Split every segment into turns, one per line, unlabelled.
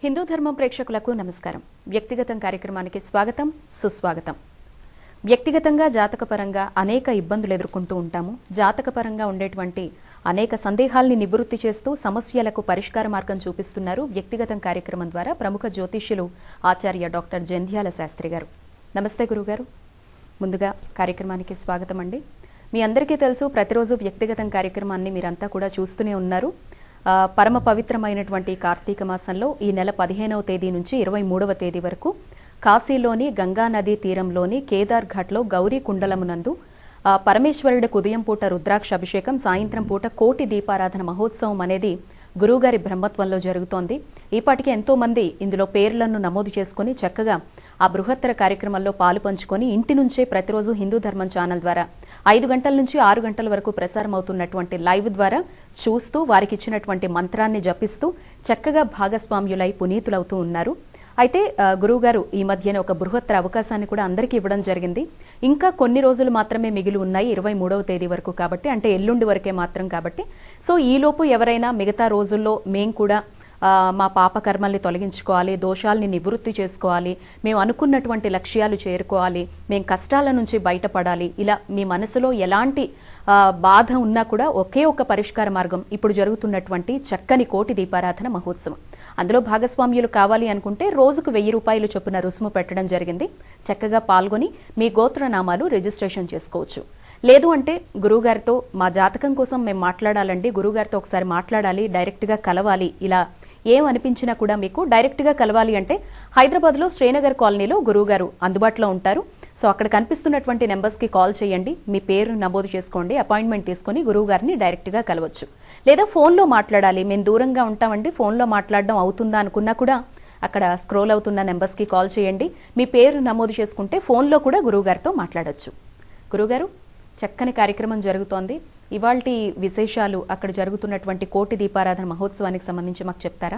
హిందూ ధర్మం ప్రేక్షకులకు నమస్కారం వ్యక్తిగతం కార్యక్రమానికి స్వాగతం సుస్వాగతం వ్యక్తిగతంగా జాతకపరంగా అనేక ఇబ్బందులు ఎదుర్కొంటూ ఉంటాము జాతకపరంగా ఉండేటువంటి అనేక సందేహాల్ని నివృత్తి చేస్తూ సమస్యలకు పరిష్కార మార్గం చూపిస్తున్నారు వ్యక్తిగతం కార్యక్రమం ద్వారా ప్రముఖ జ్యోతిష్యులు ఆచార్య డాక్టర్ జంధ్యాల శాస్త్రి గారు నమస్తే గురుగారు ముందుగా కార్యక్రమానికి స్వాగతం అండి మీ అందరికీ తెలుసు ప్రతిరోజు వ్యక్తిగతం కార్యక్రమాన్ని మీరంతా కూడా చూస్తూనే ఉన్నారు ఆ, పరమ పవిత్రమైనటువంటి కార్తీక మాసంలో ఈ నెల పదిహేనవ తేదీ నుంచి ఇరవై మూడవ తేదీ వరకు కాశీలోని గంగా నదీ తీరంలోని కేదార్ ఘాట్లో గౌరీ కుండలమునందు ఆ, పరమేశ్వరుడికి ఉదయం పూట రుద్రాక్ష అభిషేకం సాయంత్రం పూట కోటి దీపారాధన మహోత్సవం అనేది గురువుగారి బ్రహ్మత్వంలో జరుగుతోంది ఈపాటికి ఎంతో మంది ఇందులో పేర్లను నమోదు చేసుకుని చక్కగా ఆ బృహత్తర కార్యక్రమంలో పాలు పంచుకొని ఇంటి నుంచే ప్రతిరోజు హిందూ ధర్మం ఛానల్ ద్వారా ఐదు గంటల నుంచి ఆరు గంటల వరకు ప్రసారం అవుతున్నటువంటి లైవ్ ద్వారా చూస్తూ వారికి ఇచ్చినటువంటి మంత్రాన్ని జపిస్తూ చక్కగా భాగస్వామ్యులై పునీతులవుతూ ఉన్నారు అయితే ఆ, గురువుగారు ఈ మధ్యన ఒక బృహత్తర అవకాశాన్ని కూడా అందరికీ ఇవ్వడం జరిగింది ఇంకా కొన్ని రోజులు మాత్రమే మిగిలి ఉన్నాయి ఇరవై మూడవ తేదీ వరకు కాబట్టి అంటే ఎల్లుండి వరకే మాత్రం కాబట్టి సో ఈలోపు ఎవరైనా మిగతా రోజుల్లో మేం కూడా ఆ, మా పాప కర్మల్ని తొలగించుకోవాలి దోషాల్ని నివృత్తి చేసుకోవాలి మేము అనుకున్నటువంటి లక్ష్యాలు చేరుకోవాలి మేము కష్టాల నుంచి బయటపడాలి ఇలా మీ మనసులో ఎలాంటి ఆ, బాధ ఉన్నా కూడా ఒకే ఒక పరిష్కార మార్గం ఇప్పుడు జరుగుతున్నటువంటి చక్కని కోటి దీపారాధన మహోత్సవం అందులో భాగస్వామ్యులు కావాలి అనుకుంటే రోజుకు వెయ్యి రూపాయలు చొప్పున రుసుము పెట్టడం జరిగింది చక్కగా పాల్గొని మీ గోత్రనామాలు రిజిస్ట్రేషన్ చేసుకోవచ్చు లేదు అంటే గురువుగారితో మా జాతకం కోసం మేము మాట్లాడాలండి గురువుగారితో ఒకసారి మాట్లాడాలి డైరెక్ట్గా కలవాలి ఇలా ఏం అనిపించినా కూడా మీకు డైరెక్ట్గా కలవాలి అంటే హైదరాబాద్లో శ్రీనగర్ కాలనీలో గురువుగారు అందుబాటులో ఉంటారు సో అక్కడ కనిపిస్తున్నటువంటి నెంబర్స్కి కాల్ చేయండి మీ పేరు నమోదు చేసుకోండి అపాయింట్మెంట్ తీసుకొని గురువు గారిని డైరెక్ట్గా కలవచ్చు లేదా ఫోన్లో మాట్లాడాలి మేము దూరంగా ఉంటామండి ఫోన్లో మాట్లాడడం అవుతుందా అనుకున్నా కూడా అక్కడ స్క్రోల్ అవుతున్న నెంబర్స్కి కాల్ చేయండి మీ పేరు నమోదు చేసుకుంటే ఫోన్లో కూడా గురువుగారితో మాట్లాడొచ్చు గురువుగారు చక్కని కార్యక్రమం జరుగుతోంది ఇవాల్టి విశేషాలు అక్కడ జరుగుతున్నటువంటి కోటి దీపారాధన మహోత్సవానికి సంబంధించి మాకు చెప్తారా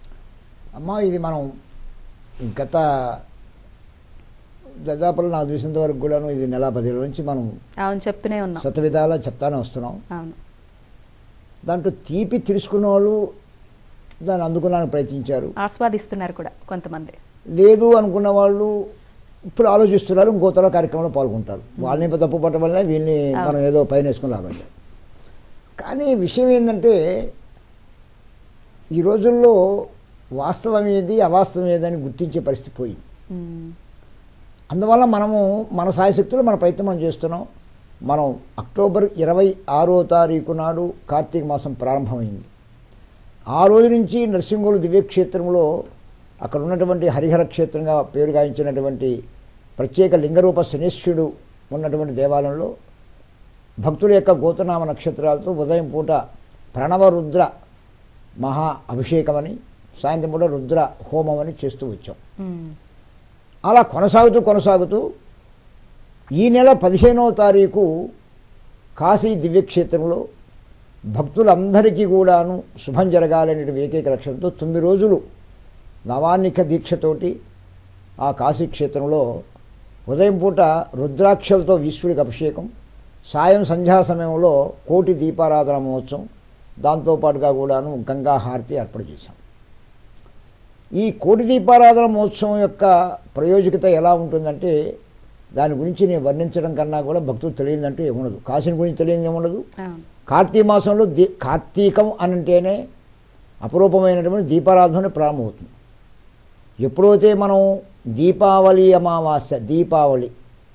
అమ్మ ఇది మనం గత దాదాపు నాకు చూసినంత వరకు కూడాను ఇది నెల పది రోజుల నుంచి మనం
అవును చెప్తూనే ఉన్నాం
శత విధాలా చెప్తానే వస్తున్నాం
అవును
దాంట్లో తీపి తెలుసుకున్న వాళ్ళు దాన్ని అందుకోవడానికి ప్రయత్నించారు
ఆస్వాదిస్తున్నారు కూడా కొంతమంది
లేదు అనుకున్న వాళ్ళు ఇప్పుడు ఆలోచిస్తున్నారు ఇంకోతల కార్యక్రమంలో పాల్గొంటారు వాళ్ళని తప్పు పట్టడం వల్ల వీళ్ళని మనం ఏదో పైన వేసుకుని లాభండి కానీ విషయం ఏంటంటే ఈ రోజుల్లో వాస్తవం ఏది అవాస్తవం ఏదని గుర్తించే పరిస్థితి పోయింది
ఉమ్,
అందువల్ల మనము మన సాయశక్తులు మన ప్రయత్నం మనం చేస్తున్నాం మనం అక్టోబర్ ఇరవై ఆరో తారీఖు నాడు కార్తీక మాసం ప్రారంభమైంది ఆ రోజు నుంచి నరసింహులు దివ్యక్షేత్రంలో అక్కడ ఉన్నటువంటి హరిహర క్షేత్రంగా పేరు గాయించినటువంటి ప్రత్యేక లింగరూప శనేశ్వరుడు ఉన్నటువంటి దేవాలయంలో భక్తుల యొక్క గోతనామ నక్షత్రాలతో ఉదయం పూట ప్రణవ రుద్ర మహా అభిషేకమని సాయంత్రం పూట రుద్ర హోమం అని చేస్తూ వచ్చాం
ఉమ్,
అలా కొనసాగుతూ కొనసాగుతూ ఈ నెల పదిహేనవ తారీఖు కాశీ దివ్యక్షేత్రంలో భక్తులందరికీ కూడాను శుభం జరగాలనే ఏకైక లక్ష్యంతో తొమ్మిది రోజులు నవాన్నిక దీక్షతోటి ఆ కాశీ క్షేత్రంలో ఉదయం పూట రుద్రాక్షలతో ఈశ్వరుడికి అభిషేకం సాయం సంధ్యా సమయంలో కోటి దీపారాధన మహోత్సవం దాంతోపాటుగా కూడాను గంగా హారతి ఏర్పాటు చేశాం ఈ కోటి దీపారాధన మహోత్సవం యొక్క ప్రయోజకత ఎలా ఉంటుందంటే దాని గురించి నేను వర్ణించడం కన్నా కూడా భక్తులు తెలియదంటూ ఏముండదు కాశీని గురించి తెలియదు ఏముండదు
అవును
కార్తీక మాసంలో దీ కార్తీకం అని అంటేనే అపురూపమైనటువంటి దీపారాధన ప్రారంభమవుతుంది ఎప్పుడైతే మనం దీపావళి అమావాస్య దీపావళి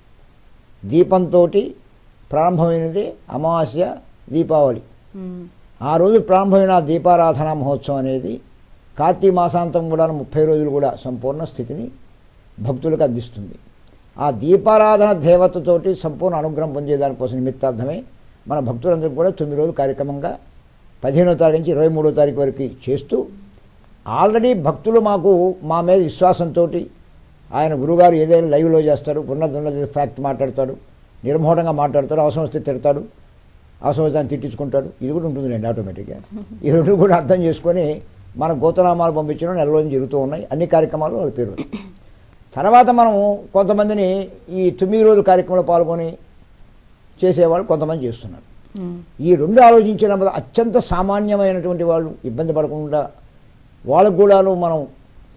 దీపంతో ప్రారంభమైనది అమావాస్య దీపావళి
ఉమ్,
ఆ రోజు ప్రారంభమైన ఆ దీపారాధన మహోత్సవం అనేది కార్తీక మాసాంతం కూడా ముప్పై రోజులు కూడా సంపూర్ణ స్థితిని భక్తులకు అందిస్తుంది ఆ దీపారాధన దేవతతోటి సంపూర్ణ అనుగ్రహం పొందేదానికోసం నిమిత్తార్థమే మన భక్తులందరూ కూడా తొమ్మిది రోజుల కార్యక్రమంగా పదిహేనో తారీఖు నుంచి ఇరవై మూడో తారీఖు వరకు చేస్తూ ఆల్రెడీ భక్తులు మాకు మా మీద విశ్వాసంతో ఆయన గురుగారు ఏదైనా లైవ్లో చేస్తాడు ఉన్నది ఉన్నది ఫ్యాక్ట్ మాట్లాడతాడు నిర్మోహంగా మాట్లాడతాడు అవసరం వస్తే తిడతాడు అవసరం వస్తే దాన్ని తిట్టించుకుంటాడు ఇది కూడా ఉంటుందిలేండి ఆటోమేటిక్గా ఈ రెండు కూడా అర్థం చేసుకొని మన గోతనామాలు పంపించడం నెల రోజులు జరుగుతూ ఉన్నాయి అన్ని కార్యక్రమాలు వాళ్ళ పేరు ఉంది. తర్వాత మనము కొంతమందిని ఈ తొమ్మిది రోజుల కార్యక్రమంలో పాల్గొని చేసేవాళ్ళు కొంతమంది చేస్తున్నారు
ఉమ్,
ఈ రెండు ఆలోచించినప్పుడు అత్యంత సామాన్యమైనటువంటి వాళ్ళు ఇబ్బంది పడకుండా వాళ్ళకు కూడాను మనం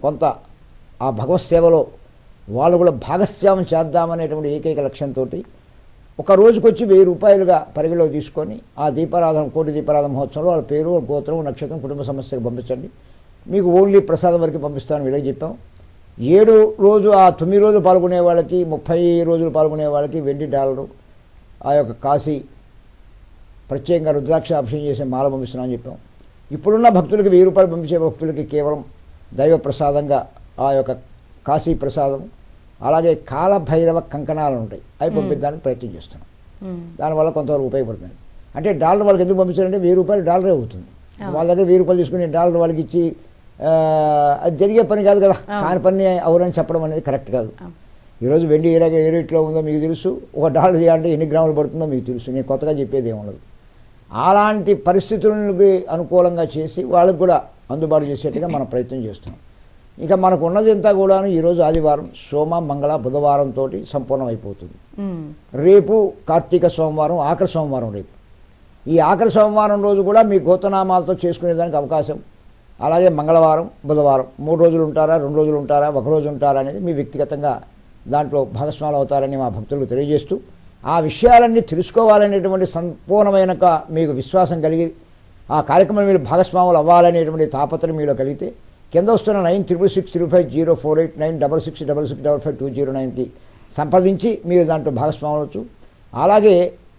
కొంత ఆ భగవత్ సేవలో వాళ్ళు కూడా భాగస్వామ్యం చేద్దామనేటువంటి ఏకైక లక్ష్యంతో ఒక రోజుకి వచ్చి వెయ్యి రూపాయలుగా పరిగణలో తీసుకొని ఆ దీపారాధన కోటి దీపారాధన మహోత్సవంలో వాళ్ళ పేరు వాళ్ళ గోత్రం నక్షత్రం కుటుంబ సమస్యకు పంపించండి మీకు ఓన్లీ ప్రసాదం వరకు పంపిస్తామని వీళ్ళకి చెప్పాం ఏడు రోజు ఆ తొమ్మిది రోజులు పాల్గొనే వాళ్ళకి ముప్పై రోజులు పాల్గొనే వాళ్ళకి వెండి డాలరు ఆ యొక్క కాశీ ప్రత్యేకంగా రుద్రాక్ష అభిషేకం చేసే మాల పంపిస్తున్నామని చెప్పాం ఇప్పుడున్న భక్తులకి వెయ్యి రూపాయలు పంపించే భక్తులకి కేవలం దైవ ప్రసాదంగా ఆ యొక్క కాశీ ప్రసాదం అలాగే కాలభైరవ కంకణాలు ఉంటాయి అవి పంపించడానికి ప్రయత్నం చేస్తున్నాం
ఉమ్,
దానివల్ల కొంతవరకు ఉపయోగపడుతుంది అంటే డాలర్ వాళ్ళకి ఎందుకు పంపించారంటే వెయ్యి రూపాయలు డాలరే అవుతుంది వాళ్ళ దగ్గర వెయ్యి రూపాయలు తీసుకుని డాలర్ వాళ్ళకి ఇచ్చి ఆ, అది జరిగే పని కాదు కదా కాని పని అవునని చెప్పడం అనేది కరెక్ట్ కాదు
అవును.
ఈరోజు వెండి ఏ రకం ఏ రేట్లో ఉందో మీకు తెలుసు ఒక డాలర్ చేయాలంటే ఎన్ని గ్రాములు పడుతుందో మీకు తెలుసు నేను కొత్తగా చెప్పేది ఏమి ఉండదు అలాంటి పరిస్థితులకి అనుకూలంగా చేసి వాళ్ళకి కూడా అందుబాటు చేసేట్టుగా మనం ప్రయత్నం చేస్తున్నాం ఇక మనకు ఉన్నది అంతా కూడాను ఈరోజు ఆదివారం సోమ మంగళ బుధవారం తోటి సంపూర్ణం అయిపోతుంది
ఉమ్,
రేపు కార్తీక సోమవారం ఆఖరి సోమవారం రేపు ఈ ఆఖరి సోమవారం రోజు కూడా మీ గోతనామాలతో చేసుకునేదానికి అవకాశం అలాగే మంగళవారం బుధవారం మూడు రోజులు ఉంటారా రెండు రోజులు ఉంటారా ఒక రోజు ఉంటారా అనేది మీ వ్యక్తిగతంగా దాంట్లో భాగస్వాములు అవుతారని మా భక్తులకు తెలియజేస్తూ ఆ విషయాలన్నీ తెలుసుకోవాలనేటువంటి సంపూర్ణమైన ఒక మీకు విశ్వాసం కలిగి ఆ కార్యక్రమం మీరు భాగస్వాములు అవ్వాలనేటువంటి తాపత్రయం మీలో కలిగితే కింద వస్తున్న nine triple six triple five zero four eight nine double six double six double five two zero నైన్కి సంప్రదించి మీరు దాంట్లో భాగస్వాములు అవ్వచ్చు అలాగే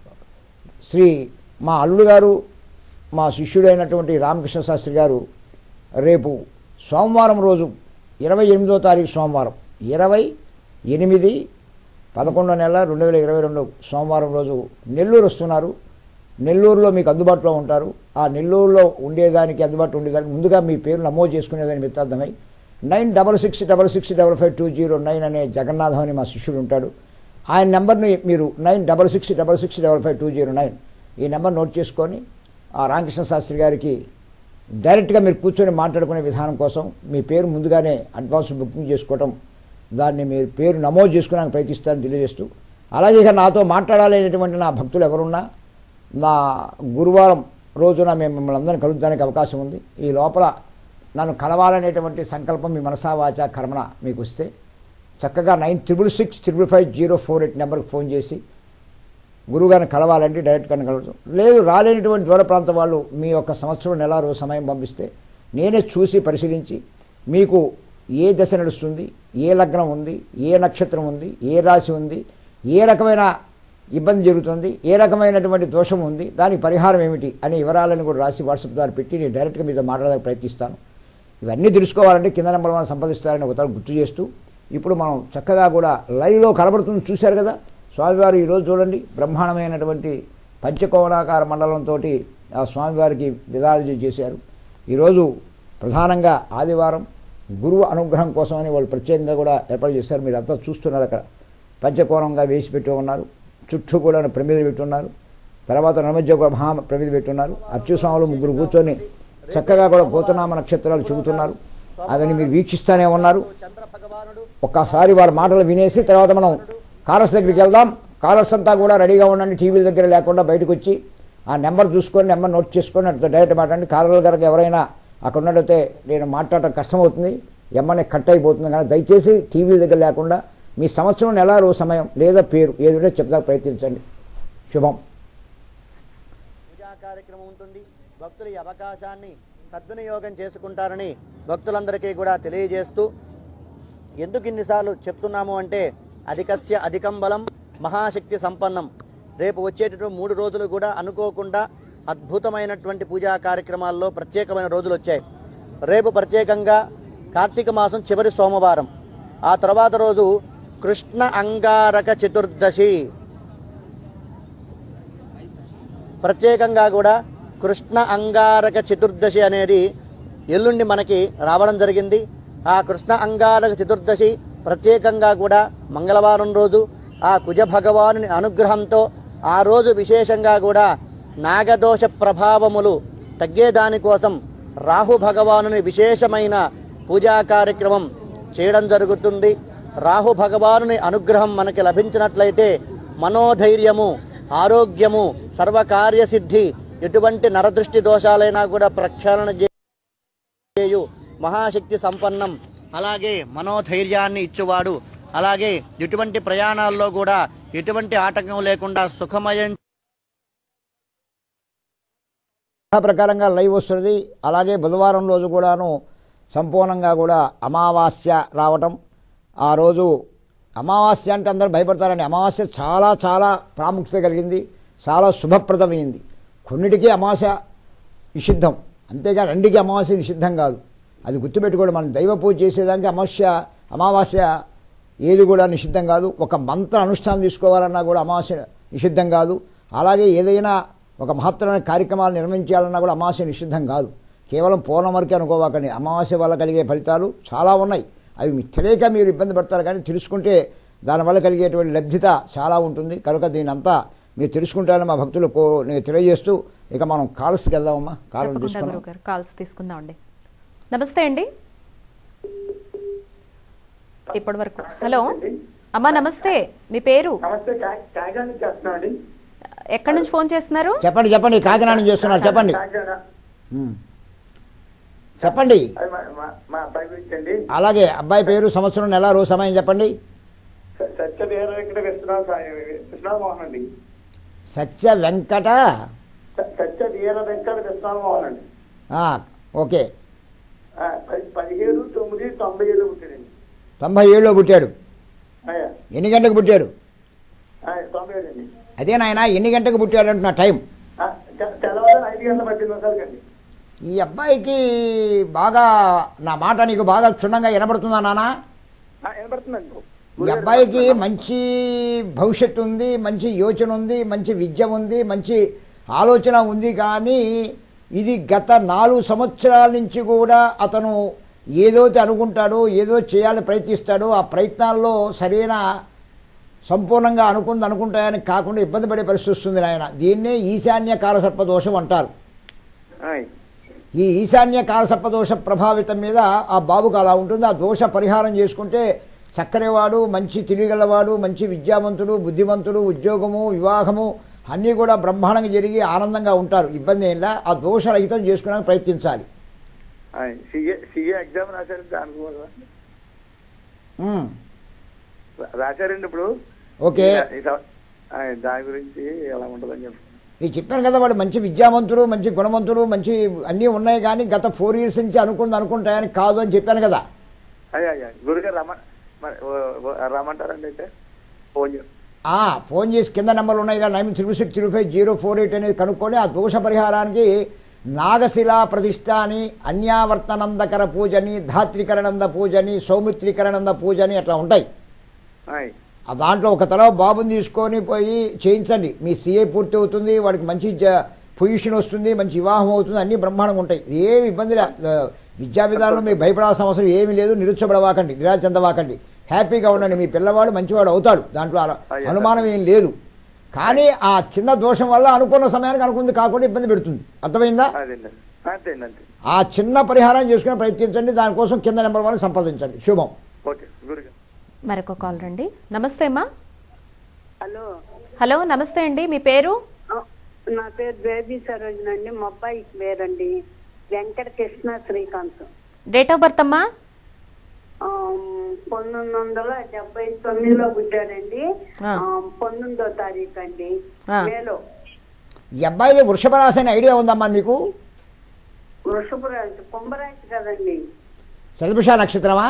శ్రీ మా అల్లుడు గారు మా శిష్యుడైనటువంటి రామకృష్ణ శాస్త్రి గారు రేపు సోమవారం రోజు ఇరవై ఎనిమిదో తారీఖు సోమవారం ఇరవై ఎనిమిది పదకొండో నెల రెండు వేల ఇరవై రెండు సోమవారం రోజు నెల్లూరు వస్తున్నారు నెల్లూరులో మీకు అందుబాటులో ఉంటారు ఆ నెల్లూరులో ఉండేదానికి అందుబాటులో ఉండేదానికి ముందుగా మీ పేరు నమోదు చేసుకునేదానికి మిత్తార్థమై nine double six double six double five two zero nine అనే జగన్నాథం అని మా శిష్యుడు ఉంటాడు ఆయన నెంబర్ని మీరు nine double six double six double five two zero nine ఈ నెంబర్ నోట్ చేసుకొని ఆ రామకృష్ణ శాస్త్రి గారికి డైరెక్ట్గా మీరు కూర్చొని మాట్లాడుకునే విధానం కోసం మీ పేరు ముందుగానే అడ్వాన్స్ బుకింగ్ చేసుకోవటం దాన్ని మీరు పేరు నమోదు చేసుకోవడానికి ప్రయత్నిస్తారని తెలియజేస్తూ అలాగే ఇక నాతో మాట్లాడాలనేటువంటి నా భక్తులు ఎవరున్నా నా గురువారం రోజున మేము మిమ్మల్ని అందరిని కలుద్దానికి అవకాశం ఉంది ఈ లోపల నన్ను కలవాలనేటువంటి సంకల్పం మీ మనసా వాచా కర్మన మీకు వస్తే చక్కగా nine triple six triple five zero four eight నెంబర్కి ఫోన్ చేసి గురువుగారిని కలవాలంటే డైరెక్ట్గా కలవచ్చు లేదు రాలేనటువంటి దూర ప్రాంత వాళ్ళు మీ యొక్క సంవత్సరం నెల రోజు సమయం పంపిస్తే నేనే చూసి పరిశీలించి మీకు ఏ దశ నడుస్తుంది ఏ లగ్నం ఉంది ఏ నక్షత్రం ఉంది ఏ రాశి ఉంది ఏ రకమైన ఇబ్బంది జరుగుతుంది ఏ రకమైనటువంటి దోషం ఉంది దానికి పరిహారం ఏమిటి అనే వివరాలను కూడా రాసి వాట్సాప్ ద్వారా పెట్టి నేను డైరెక్ట్గా మీతో మాట్లాడడానికి ప్రయత్నిస్తాను ఇవన్నీ తెలుసుకోవాలంటే కింద నెంబర్ మనం సంపాదిస్తారని ఒకసారి గుర్తు చేస్తూ ఇప్పుడు మనం చక్కగా కూడా లైవ్లో కనబడుతుంది చూశారు కదా స్వామివారు ఈరోజు చూడండి బ్రహ్మాండమైనటువంటి పంచకోణాకార మండలంతో ఆ స్వామివారికి విధాలు చేశారు ఈరోజు ప్రధానంగా ఆదివారం గురువు అనుగ్రహం కోసమని వాళ్ళు ప్రత్యేకంగా కూడా ఏర్పాటు చేశారు మీరు అంతా చూస్తున్నారు అక్కడ పంచకోణంగా వేసి పెట్టి ఉన్నారు చుట్టూ కూడా ప్రమిదలు పెట్టి ఉన్నారు తర్వాత నమధ్య కూడా మహా ప్రమిద పెట్టున్నారు అర్చుస్వాములు ముగ్గురు కూర్చొని చక్కగా కూడా గోతనామ నక్షత్రాలు చెబుతున్నారు అవన్నీ మీరు వీక్షిస్తూనే ఉన్నారు ఒక్కసారి వారి మాటలు వినేసి తర్వాత మనం కాలర్స్ దగ్గరికి వెళ్దాం కాలర్స్ అంతా కూడా రెడీగా ఉండండి టీవీల దగ్గర లేకుండా బయటకు వచ్చి ఆ నెంబర్ చూసుకొని నెంబర్ నోట్ చేసుకొని అటు డైరెక్ట్ మాట్లాడండి కాలర్ల గారికి ఎవరైనా అక్కడ ఉన్నట్టయితే నేను మాట్లాడటం కష్టమవుతుంది ఎమ్మనే కట్ అయిపోతుంది కానీ దయచేసి టీవీ దగ్గర లేకుండా మీ సంవత్సరం నెల రోజు సమయం లేదా పేరు ఏదో చెప్తా ప్రయత్నించండి శుభం
పూజా కార్యక్రమం ఉంటుంది భక్తులు ఈ అవకాశాన్ని సద్వినియోగం చేసుకుంటారని భక్తులందరికీ కూడా తెలియజేస్తూ ఎందుకు ఇన్నిసార్లు చెప్తున్నాము అంటే అధికస్య అధికం బలం మహాశక్తి సంపన్నం రేపు వచ్చేటటువంటి మూడు రోజులు కూడా అనుకోకుండా అద్భుతమైనటువంటి పూజా కార్యక్రమాల్లో ప్రత్యేకమైన రోజులు వచ్చాయి రేపు ప్రత్యేకంగా కార్తీక మాసం చివరి సోమవారం ఆ తర్వాత రోజు కృష్ణ అంగారక చతుర్దశి ప్రత్యేకంగా కూడా కృష్ణ అంగారక చతుర్దశి అనేది ఎల్లుండి మనకి రావడం జరిగింది ఆ కృష్ణ అంగారక చతుర్దశి ప్రత్యేకంగా కూడా మంగళవారం రోజు ఆ కుజ భగవానుని అనుగ్రహంతో ఆ రోజు విశేషంగా కూడా నాగదోష ప్రభావములు తగ్గేదాని కోసం రాహు భగవానుని విశేషమైన పూజా కార్యక్రమం చేయడం జరుగుతుంది రాహు భగవానుని అనుగ్రహం మనకి లభించినట్లయితే మనోధైర్యము ఆరోగ్యము సర్వకార్య సిద్ధి ఎటువంటి నరదృష్టి దోషాలైనా కూడా ప్రక్షాళన చేయు మహాశక్తి సంపన్నం అలాగే మనోధైర్యాన్ని ఇచ్చేవాడు అలాగే ఎటువంటి ప్రయాణాల్లో కూడా ఎటువంటి ఆటంకం లేకుండా సుఖమయం
ఆ ప్రకారంగా లైవ్ వస్తుంది అలాగే బుధవారం రోజు కూడాను సంపూర్ణంగా కూడా అమావాస్య రావటం ఆ రోజు అమావాస్య అంటే అందరూ భయపడతారని అమావాస్య చాలా చాలా ప్రాముఖ్యత కలిగింది చాలా శుభప్రదమైంది కొన్నిటికీ అమావాస్య నిషిద్ధం అంతేగాని రెండుకి అమావాస్య నిషిద్ధం కాదు అది గుర్తుపెట్టుకోవడం మనం దైవ పూజ చేసేదానికి అమావాస్య అమావాస్య ఏది కూడా నిషిద్ధం కాదు ఒక మంత్ర అనుష్ఠానం తీసుకోవాలన్నా కూడా అమావాస్య నిషిద్ధం కాదు అలాగే ఏదైనా ఒక మహత్తరమైన కార్యక్రమాలు నిర్వహించాలన్నా కూడా అమావాస్య నిషిద్ధం కాదు కేవలం పూర్ణం వరకే అనుకోవాకండి అమావాస్య వల్ల కలిగే ఫలితాలు చాలా ఉన్నాయి అవి మీకు తెలియక మీరు ఇబ్బంది పడతారు కానీ తెలుసుకుంటే దానివల్ల కలిగేటువంటి లబ్ధిత చాలా ఉంటుంది కనుక దీనంతా మీరు తెలుసుకుంటారని మా భక్తులకు నేను తెలియజేస్తూ ఇక మనం కాల్స్కి వెళ్దామమ్మా కాలం
తప్పకుండా
తీసుకున్నాం
గురువు గారు కాల్స్ తీసుకుందామండి నమస్తే అండి ఇప్పటి వరకు హలో అమ్మా నమస్తే మీ పేరు
నమస్తే కా- కాకినాడ నుంచి చేస్తున్నామండి
ఎక్కడి నుంచి ఫోన్ చేస్తున్నారు
చెప్పండి చెప్పండి కాకినాడ నుంచి చేస్తున్నారు చెప్పండి
కాకినాడ
ఉమ్. చెప్పండి
అది మా- మా- మా అబ్బాయి గురించి అండి
అలాగే అబ్బాయి పేరు సంవత్సరం నెల రోజు సమయం చెప్పండి
స- సత్య వీర వెంకట విశ్వనాథ విశ్వనాథ మోహన్ అండి
సత్య వెంకట
స- సత్య వీర వెంకట విశ్వనాథ మోహన్ అండి
ఆ, ఓకే
ఆ, పది- పదిహేడు తొమ్మిది తొంభై ఏడు పుట్టాడండి
తొంభై ఏడులో పుట్టాడు
అయ్యా
ఎన్ని గంటలకు పుట్టాడు
ఆ, తొంభై ఏడు అండి
అదే నాయన ఎన్ని గంటలకు పుట్టాడు అంటున్నా టైం
ఆ, తె- తెల్లవారు ఐదు గంటల పద్దెనిమిది నిమిషాలకి అండి
ఈ అబ్బాయికి బాగా నా మాట నీకు బాగా క్షుణ్ణంగా వినపడుతుందా నాన్న
ఆ, వినపడుతుందండి
ఈ అబ్బాయికి మంచి భవిష్యత్తు ఉంది మంచి యోచన ఉంది మంచి విద్య ఉంది మంచి ఆలోచన ఉంది కానీ ఇది గత నాలుగు సంవత్సరాల నుంచి కూడా అతను ఏదైతే అనుకుంటాడో ఏదో చేయాలని ప్రయత్నిస్తాడో ఆ ప్రయత్నాల్లో సరైన సంపూర్ణంగా అనుకుంది అనుకుంటాయని కాకుండా ఇబ్బంది పడే పరిస్థితి వస్తుంది నాయన దీన్నే ఈశాన్య కాలసర్ప దోషం అంటారు
ఆయ్.
ఈ ఈశాన్య కాలసర్పదోష ప్రభావితం మీద ఆ బాబుకు అలా ఉంటుంది ఆ దోష పరిహారం చేసుకుంటే చక్కనివాడు మంచి తెలియగలవాడు మంచి విద్యావంతుడు బుద్ధిమంతుడు ఉద్యోగము వివాహము అన్నీ కూడా బ్రహ్మాండంగా జరిగి ఆనందంగా ఉంటారు ఇబ్బంది ఏం లే ఆ దోషరహితం చేసుకోవడానికి ప్రయత్నించాలి
ఆయ్. సిఏ సిఏ ఎగ్జామ్ రాశారు దానికి కూడా
ఉమ్,
రాశారండి ఇప్పుడు
ఓకే
ఈ సం- ఆయ్, దాని గురించి ఎలా ఉంటుందని చెప్పి
నేను చెప్పాను కదా వాడు మంచి విద్యావంతుడు మంచి గుణవంతుడు మంచి అన్నీ ఉన్నాయి కానీ గత ఫోర్ ఇయర్స్ నుంచి అనుకుంది అనుకుంటాయని కాదు అని చెప్పాను కదా
అయ్యా అయ్యా గురుగారు రమ్మ మరి, ఓ- ఓ- రమ్మంటారండి అయితే ఫోన్ చే-
ఆ, ఫోన్ చేసి కింద నెంబర్లు ఉన్నాయి కదా nine three six three five zero four eight అనేది కనుక్కొని ఆ దోష పరిహారానికి నాగశిలా ప్రతిష్ట అని అన్యావర్తనందకర పూజని ధాత్రికరణంద పూజని సౌమిత్రికరణంద పూజని అట్లా ఉంటాయి
ఆయ్.
ఆ దాంట్లో ఒక తల బాబుని తీసుకొని పోయి చేయించండి మీ సీఏ పూర్తి అవుతుంది వాడికి మంచి జ- పొజిషన్ వస్తుంది మంచి వివాహం అవుతుంది అన్నీ బ్రహ్మాండంగా ఉంటాయి ఏమి ఇబ్బంది లే ఆ, విద్యా విధానంలో మీకు భయపడాల్సిన అవసరం ఏమీ లేదు నిరుత్సపడవాకండి నిరాశ చెందవాకండి హ్యాపీగా ఉండండి మీ పిల్లవాడు మంచివాడు అవుతాడు దాంట్లో అలా
అయ్యా.
అనుమానం ఏం లేదు కానీ ఆ చిన్న దోషం వల్ల అనుకున్న సమయానికి అనుకుంది కాకుండా ఇబ్బంది పెడుతుంది అర్థమైందా
అదేండి అంతేండి అంతే
ఆ చిన్న పరిహారం చేసుకుని ప్రయత్నించండి దానికోసం కింద నెంబర్ వన్ సంప్రదించండి శుభం
ఓకే గురుగారు
మరొక కాల్ రండి నమస్తే అమ్మా
హలో
హలో నమస్తే అండి మీ పేరు
ఆ, నా పేరు బేబీ సరోజన్ అండి మా అబ్బాయి పేరండి Venkata Krishna Srikanth
date of birth అమ్మా
ఆ, పంతొమ్మిది వందల డెబ్బై తొమ్మిదిలో పుట్టాడండి
ఆ.
ఆ, పంతొమ్మిదో తారీఖు అండి
ఆ.
మేలో
ఈ అబ్బాయిది వృషభ రాశి అనే ఐడియా ఉందమ్మా మీకు
వృషభ రాశి కుంభరాశి కదండి
శతభిష నక్షత్రమా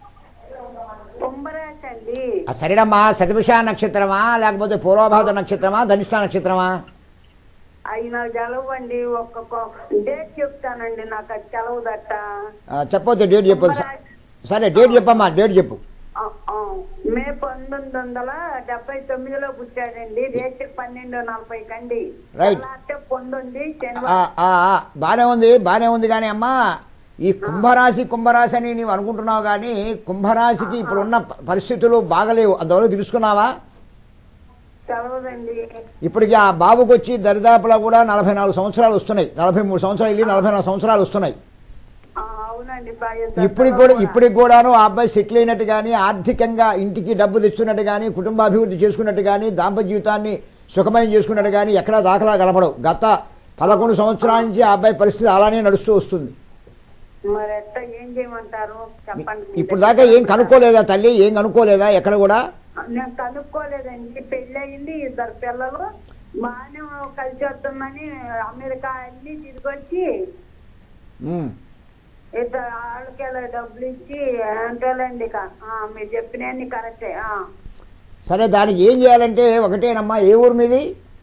కుంభరాశి అండి
ఆ సరేనమ్మా శతభిష నక్షత్రమా లేకపోతే పూర్వభాద నక్షత్రమా ధనిష్ట నక్షత్రమా
అవి నాకు తెలవండి ఒక్క డేట్ చెప్తానండి నాకు అది తెలవదట
ఆ, చెప్పొద్దు డేట్ చెప్పొద్దు స- సరే డేట్ చెప్పమ్మా డేట్ చెప్పు
ఆ, ఆ, మే పంతొమ్మిది వందల డెబ్బై తొమ్మిదిలో పుట్టాడండి రేట్ పన్నెండు నలభై కండి
Right.
తెల్లారితే పొందుంది
ఆ,
శనివారం
ఆ, ఆ, బానే ఉంది బానే ఉంది కానీ అమ్మా ఈ కుంభరాశి కుంభరాశి అని నీవు అనుకుంటున్నావు కానీ కుంభరాశికి ఇప్పుడున్న ప- పరిస్థితులు బాగలేవు అంతవరకు తెలుసుకున్నావా
తెలవదండి
ఇప్పటికి ఆ బాబుకి వచ్చి దరిదాపులా కూడా నలభై నాలుగు సంవత్సరాలు వస్తున్నాయి నలభై మూడు సంవత్సరాలు వెళ్ళి నలభై నాలుగు సంవత్సరాలు వస్తున్నాయి
ఆ, అవునండి బాగా
ఇప్పటికి కూడా ఇప్పటికి కూడాను ఆ అబ్బాయి సెటిల్ అయినట్టు కానీ ఆర్థికంగా ఇంటికి డబ్బు తెచ్చుకున్నట్టు కానీ కుటుంబాభివృద్ధి చేసుకున్నట్టు కానీ దాంపత్య జీవితాన్ని సుఖమయం చేసుకున్నట్టు కానీ ఎక్కడా దాఖలా కనపడవు గత పదకొండు సంవత్సరాల నుంచి ఆ అబ్బాయి పరిస్థితి అలానే నడుస్తూ వస్తుంది
మరి ఎట్లా ఏం చేయమంటారు చెప్పండి మీ
ఇప్పుడు
దగ్గర.
దాకా ఏం కనుక్కోలేదా తల్లి ఏం కనుక్కోలేదా ఎక్కడ కూడా
నేను కనుక్కోలేదండి పెళ్ళి అయింది ఇద్దరు పిల్లలు బాగానే కలిసి వస్తుందని అమెరికా అన్ని తిరిగొచ్చి
ఉమ్.
ఇద్దరు వాళ్ళకి డబ్బులు ఇచ్చి ఏంటోలేండి ఇక. ఆ, మీరు చెప్పినవన్నీ కరెక్టే ఆ.
సరే దానికి ఏం చేయాలంటే ఒకటేనమ్మా ఏ ఊరు మీది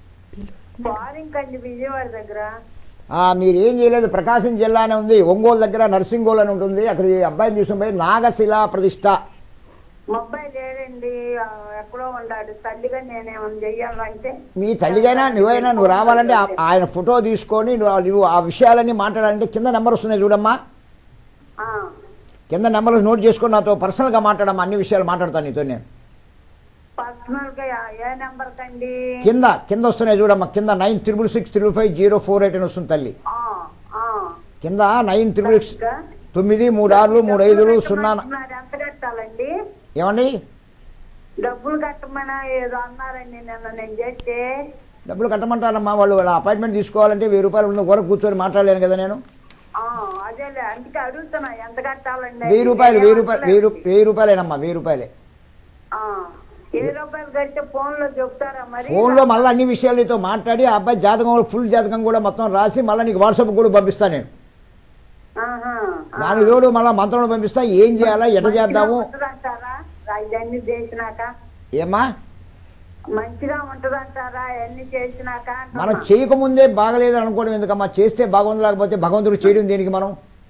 ఫారిన్ కండి విజయవాడ దగ్గర
ఆ, మీరు ఏం చేయలేదు ప్రకాశం జిల్లానే ఉంది ఒంగోలు దగ్గర నర్సింగోల్ అని ఉంటుంది అక్కడ ఈ అబ్బాయిని తీసుకుని పోయి నాగశిలా ప్రతిష్ట
మా అబ్బాయి లేడండి ఆ, ఎక్కడో ఉన్నాడు తల్లిగా నేనేమన్నా చెయ్యాలంటే
మీ తల్లిగైనా నువ్వైనా నువ్వు రావాలంటే ఆ- ఆయన ఫోటో తీసుకొని నువ్వు నువ్వు ఆ విషయాలన్నీ మాట్లాడాలంటే కింద నెంబర్ వస్తున్నాయి చూడమ్మా
ఆ,
కింద నెంబర్లు నోట్ చేసుకొని నాతో పర్సనల్గా మాట్లాడమ్మా అన్ని విషయాలు మాట్లాడతాను నీతో నేను
పర్సనల్ గా ఏ నెంబర్ కండి
కింద కింద వస్తున్నాయి చూడమ్మా కింద nine triple six triple five zero four eight అని వస్తుంది తల్లి
ఆ, ఆ.
కింద నైన్ త్రిబుల్ సిక్స్
ఇంకా?
తొమ్మిది మూడు ఆరులు మూడు ఐదులు సున్నా
కట్టమంటున్నారు, ఎంత కట్టాలండి
ఏమండి
డబ్బులు కట్టమని ఏదో అన్నారండి నిన్న నేను చేస్తే
డబ్బులు కట్టమంటారమ్మా వాళ్ళు వాళ్ళ అపాయింట్మెంట్ తీసుకోవాలంటే వెయ్యి రూపాయలు ఉన్న ఊర కూర్చొని మాట్లాడలేను కదా నేను
ఆ, అదేలే అందుకే అడుగుతున్నా ఎంత కట్టాలండి
వెయ్యి రూపాయలు వెయ్యి రూపాయలు వెయ్యి రూ- వెయ్యి రూపాయలేనమ్మా వెయ్యి రూపాయలే
ఆ, ఏ రూపాయలు కడితే ఫోన్ లో చెప్తారా మరి
ఫోన్లో మళ్ళీ అన్ని విషయాలు నీతో మాట్లాడి ఆ అబ్బాయి జాతకం ఫుల్ జాతకం కూడా మొత్తం రాసి మళ్ళీ నీకు వాట్సాప్ కూడా పంపిస్తాను నేను
ఆహా, ఆ.
దాని తోడు మళ్ళీ మంత్రం పంపిస్తా ఏం చేయాలా ఎట్లా చేద్దాము
ఉంటుందంటారా ఇవన్నీ చేసినాక
ఏమ్మా
మంచిగా ఉంటుందంటారా అవన్నీ చేసినాక అంటున్నా.
మనం చేయకముందే బాగలేదు అనుకోవడం ఎందుకమ్మా చేస్తే బాగుంది లేకపోతే భగవంతుడు చేయడం దేనికి మనం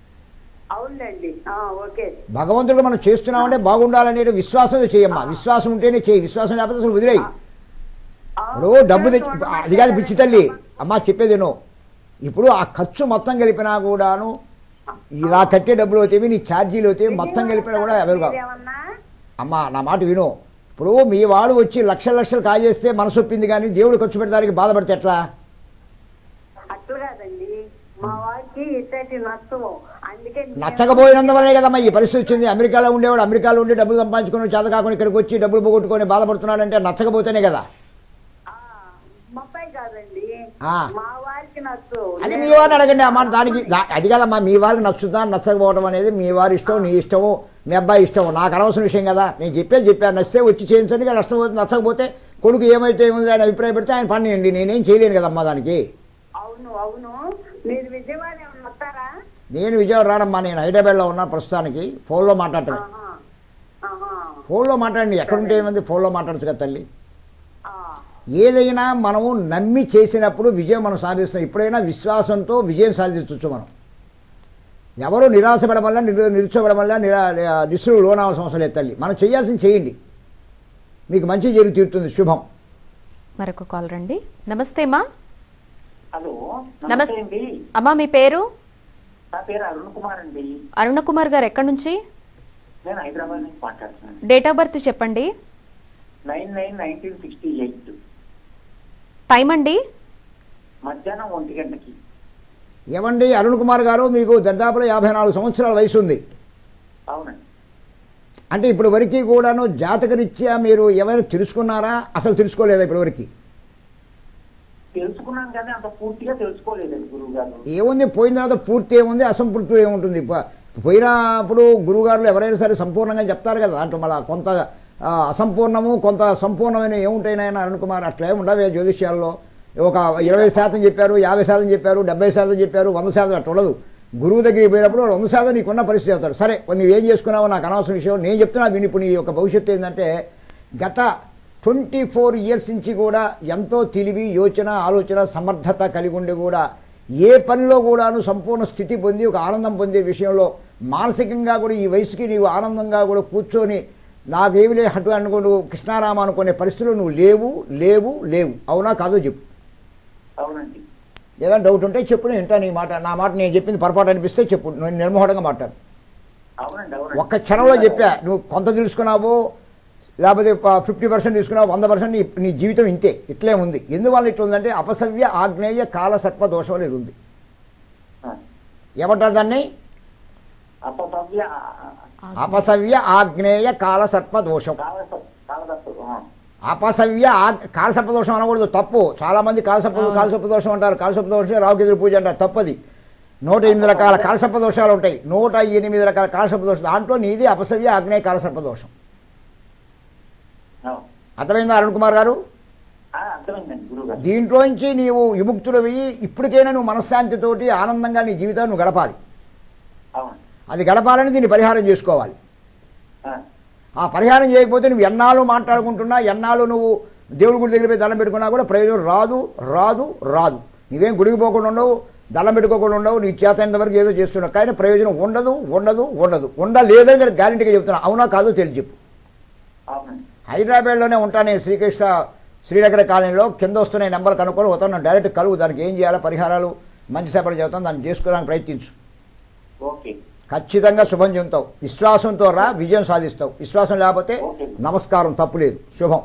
అవునండి ఆ, ఓకే
భగవంతుడు మనం చేస్తున్నామంటే బాగుండాలనే విశ్వాసం చేయమ్మా విశ్వాసం ఉంటేనే చేయి విశ్వాసం లేకపోతే అసలు వదిలేయి
ఆ,
ఇప్పుడు డబ్బు తెచ్చి అది కాదు పిచ్చి తల్లి అమ్మా చెప్పేది నువ్వు ఇప్పుడు ఆ ఖర్చు మొత్తం కలిపినా కూడాను ఇలా కట్టే డబ్బులు అవుతాయి నీ ఛార్జీలు అవుతాయి మొత్తం కలిపినా కూడా అవైలు కావు
ఏమన్నా
అమ్మా నా మాట విను ఇప్పుడు మీ వాడు వచ్చి లక్షల లక్షలు కాజేస్తే మనసు ఒప్పింది కానీ దేవుడు ఖర్చు పెట్టడానికి బాధపడితే ఎట్లా
అట్లా కాదండి మా వారికి ఇట్టటి నచ్చవు అందుకే నేను-
నచ్చకపోయినందువల్లే కదమ్మా ఈ పరిస్థితి వచ్చింది అమెరికాలో ఉండేవాడు అమెరికాలో ఉండి డబ్బులు సంపాదించుకుని చేత కాకుండా ఇక్కడికి వచ్చి డబ్బులు పోగొట్టుకొని బాధపడుతున్నాడంటే నచ్చకపోతేనే కదా
ఆ, మా అబ్బాయి కాదండి
ఆ.
మా వారికి నచ్చు
అది మీ వారిని అడగండి ఆ మాట దానికి దా- అది కదమ్మా మీ వారికి నచ్చుతా నచ్చకపోవడం అనేది మీ వారి ఇష్టం నీ ఇష్టము మీ అబ్బాయి ఇష్టం నాకు అనవసరం విషయం కదా నేను చెప్పేది చెప్పాను నచ్చితే వచ్చి చేయించండి ఇక నష్టపోతే నచ్చకపోతే కొడుకు ఏమైతే ఏముంది ఆయన అభిప్రాయం పెడితే ఆయన పనియండి నేనేం చేయలేను కదమ్మా దానికి
అవును అవును మీరు విజయవాడ ఏమన్నా వస్తారా
నేను విజయవాడ రాడమ్మా నేను హైదరాబాద్లో ఉన్నా ప్రస్తుతానికి ఫోన్లో మాట్లాడటమే
ఆహా. ఆహా.
ఫోన్లో మాట్లాడండి ఎక్కడుంటే ఏముంది ఫోన్లో మాట్లాడచ్చు కదా తల్లి
ఆ.
ఏదైనా మనము నమ్మి చేసినప్పుడు విజయం మనం సాధిస్తాం ఎప్పుడైనా విశ్వాసంతో విజయం సాధించవచ్చు మనం ఎవరు నిరాశపడడం వల్ల నిరు నిరుచోపడం వల్ల నిరా నిస్సులు లోనవసరం అవసరం లేదు తల్లి మనం చేయాల్సింది చేయండి మీకు మంచి జరిగి తీరుతుంది శుభం
మరొక కాల్ రండి నమస్తే మా
హలో
నమస్తే.
నమస్తే అండి
అమ్మా మీ పేరు
నా పేరు అరుణ్ కుమార్ అండి
అరుణ కుమార్ గారు ఎక్కడి నుంచి
నేను హైదరాబాద్ నుంచి మాట్లాడుతున్నాను
డేట్ ఆఫ్ బర్త్ చెప్పండి
nine nine nineteen sixty eight
time అండి
మధ్యాహ్నం ఒంటి గంటకి
ఏమండి అరుణ్ కుమార్ గారు మీకు దాదాపులో యాభై నాలుగు సంవత్సరాల వయసు ఉంది
అవునండి
అంటే ఇప్పుడు వరకు కూడాను జాతకరీత్యా మీరు ఏమైనా తెలుసుకున్నారా అసలు తెలుసుకోలేదా ఇప్పటి వరకు
తెలుసుకున్నాను కానీ అంత పూర్తిగా తెలుసుకోలేదండి గురువు గారు
ఏముంది పోయిన తర్వాత పూర్తి ఏముంది అసంపూర్తి ఏముంటుంది ప- పోయినప్పుడు గురువుగారులు ఎవరైనా సరే సంపూర్ణంగా చెప్తారు కదా దాంట్లో మళ్ళీ కొంత ఆ, అసంపూర్ణము కొంత సంపూర్ణమైన ఏముంటాయినాయన అరుణ్ కుమార్ అట్లా ఏమి ఉండవే జ్యోతిష్యాల్లో ఒక ఇరవై శాతం చెప్పారు యాభై శాతం చెప్పారు డెబ్బై శాతం చెప్పారు వంద శాతం అట్లా ఉండదు గురువు దగ్గరికి పోయినప్పుడు వాళ్ళు వంద శాతం నీకున్న పరిస్థితి చెప్తారు సరే నువ్వు ఏం చేసుకున్నావో నాకు అనవసరం విషయం నేను చెప్తున్నా విని ఇప్పుడు నీ యొక్క భవిష్యత్తు ఏంటంటే గత ట్వంటీ ఫోర్ ఇయర్స్ నుంచి కూడా ఎంతో తెలివి యోచన ఆలోచన సమర్థత కలిగి ఉండి కూడా ఏ పనిలో కూడాను సంపూర్ణ స్థితి పొంది ఒక ఆనందం పొందే విషయంలో మానసికంగా కూడా ఈ వయసుకి నీవు ఆనందంగా కూడా కూర్చొని నాకేమి లే హటు అనుకోడు కృష్ణారామ అనుకునే పరిస్థితులు నువ్వు లేవు లేవు లేవు అవునా కాదో చెప్పు
అవునండి
ఏదైనా డౌట్ ఉంటే చెప్పు నేను వింటాను నీ మాట నా మాట నేను చెప్పింది పొరపాటు అనిపిస్తే చెప్పు నేను నిర్మోహంగా మాట్లాడు
అవునండి అవునండి
ఒక్క క్షణంలో చెప్పా నువ్వు కొంత తెలుసుకున్నావు లేకపోతే ఫిఫ్టీ పర్సెంట్ తీసుకున్నావు వంద పర్సెంట్ నీ నీ జీవితం ఇంతే ఇట్లే ఉంది ఎందువల్ల ఇట్లా ఉందంటే అపసవ్య ఆగ్నేయ కాల సర్ప దోషం అనేది ఉంది
ఆ.
ఏమంటారు దాన్ని
అపభవ్య
అపసవ్య ఆగ్నేయ కాల సర్ప దోషం
కాలస- కాలదత్తు ఆ.
అపసవ్య ఆగ్- కాలసర్ప దోషం అనకూడదు తప్పు చాలా మంది కాలసర్ప కాలసర్ప దోషం అంటారు కాలసర్ప దోషం రావుకేతుల పూజ అంటారు తప్పది నూట ఎనిమిది రకాల కాలసర్ప దోషాలు ఉంటాయి నూట ఎనిమిది రకాల కాలసర్ప దోషం దాంట్లో నీది అపసవ్య ఆగ్నేయ కాలసర్ప దోషం
అవును.
అర్థమైందా అరుణ్ కుమార్ గారు
ఆ, అర్థమైందండి గురువు గారు
దీంట్లోంచి నీవు విముక్తులవి ఇప్పటికైనా నువ్వు మనశ్శాంతితోటి ఆనందంగా నీ జీవితాన్ని నువ్వు గడపాలి
అవును
అది గడపాలని దీన్ని పరిహారం చేసుకోవాలి
ఆ,
ఆ పరిహారం చేయకపోతే నువ్వు ఎన్నాళ్ళు మాట్లాడుకుంటున్నా ఎన్నాళ్ళు నువ్వు దేవుడి గుడి దగ్గర పోయి దండం పెట్టుకున్నా కూడా ప్రయోజనం రాదు రాదు రాదు నువ్వేం గుడికి పోకుండా ఉండవు దండం పెట్టుకోకుండా ఉండవు నీ చేత వరకు ఏదో చేస్తున్నావు కానీ ప్రయోజనం ఉండదు ఉండదు ఉండదు ఉండలేదని నేను గ్యారంటీగా చెప్తున్నా అవునా కాదో తెలిసి చెప్పు
అవునండి
హైదరాబాద్లోనే ఉంటాను నేను శ్రీకృష్ణ శ్రీనగర కాలనీలో కింద వస్తున్న నెంబర్ కనుక్కొని పోతాను డైరెక్ట్ కలుగు దానికి ఏం చేయాలో పరిహారాలు మంచి సేపటి చెబుతాను దాన్ని చేసుకోవడానికి ప్రయత్నించు
ఓకే
ఖచ్చితంగా శుభం చెందుతావు విశ్వాసంతో రా విజయం సాధిస్తావు విశ్వాసం లేకపోతే
ఓకే.
నమస్కారం తప్పులేదు శుభం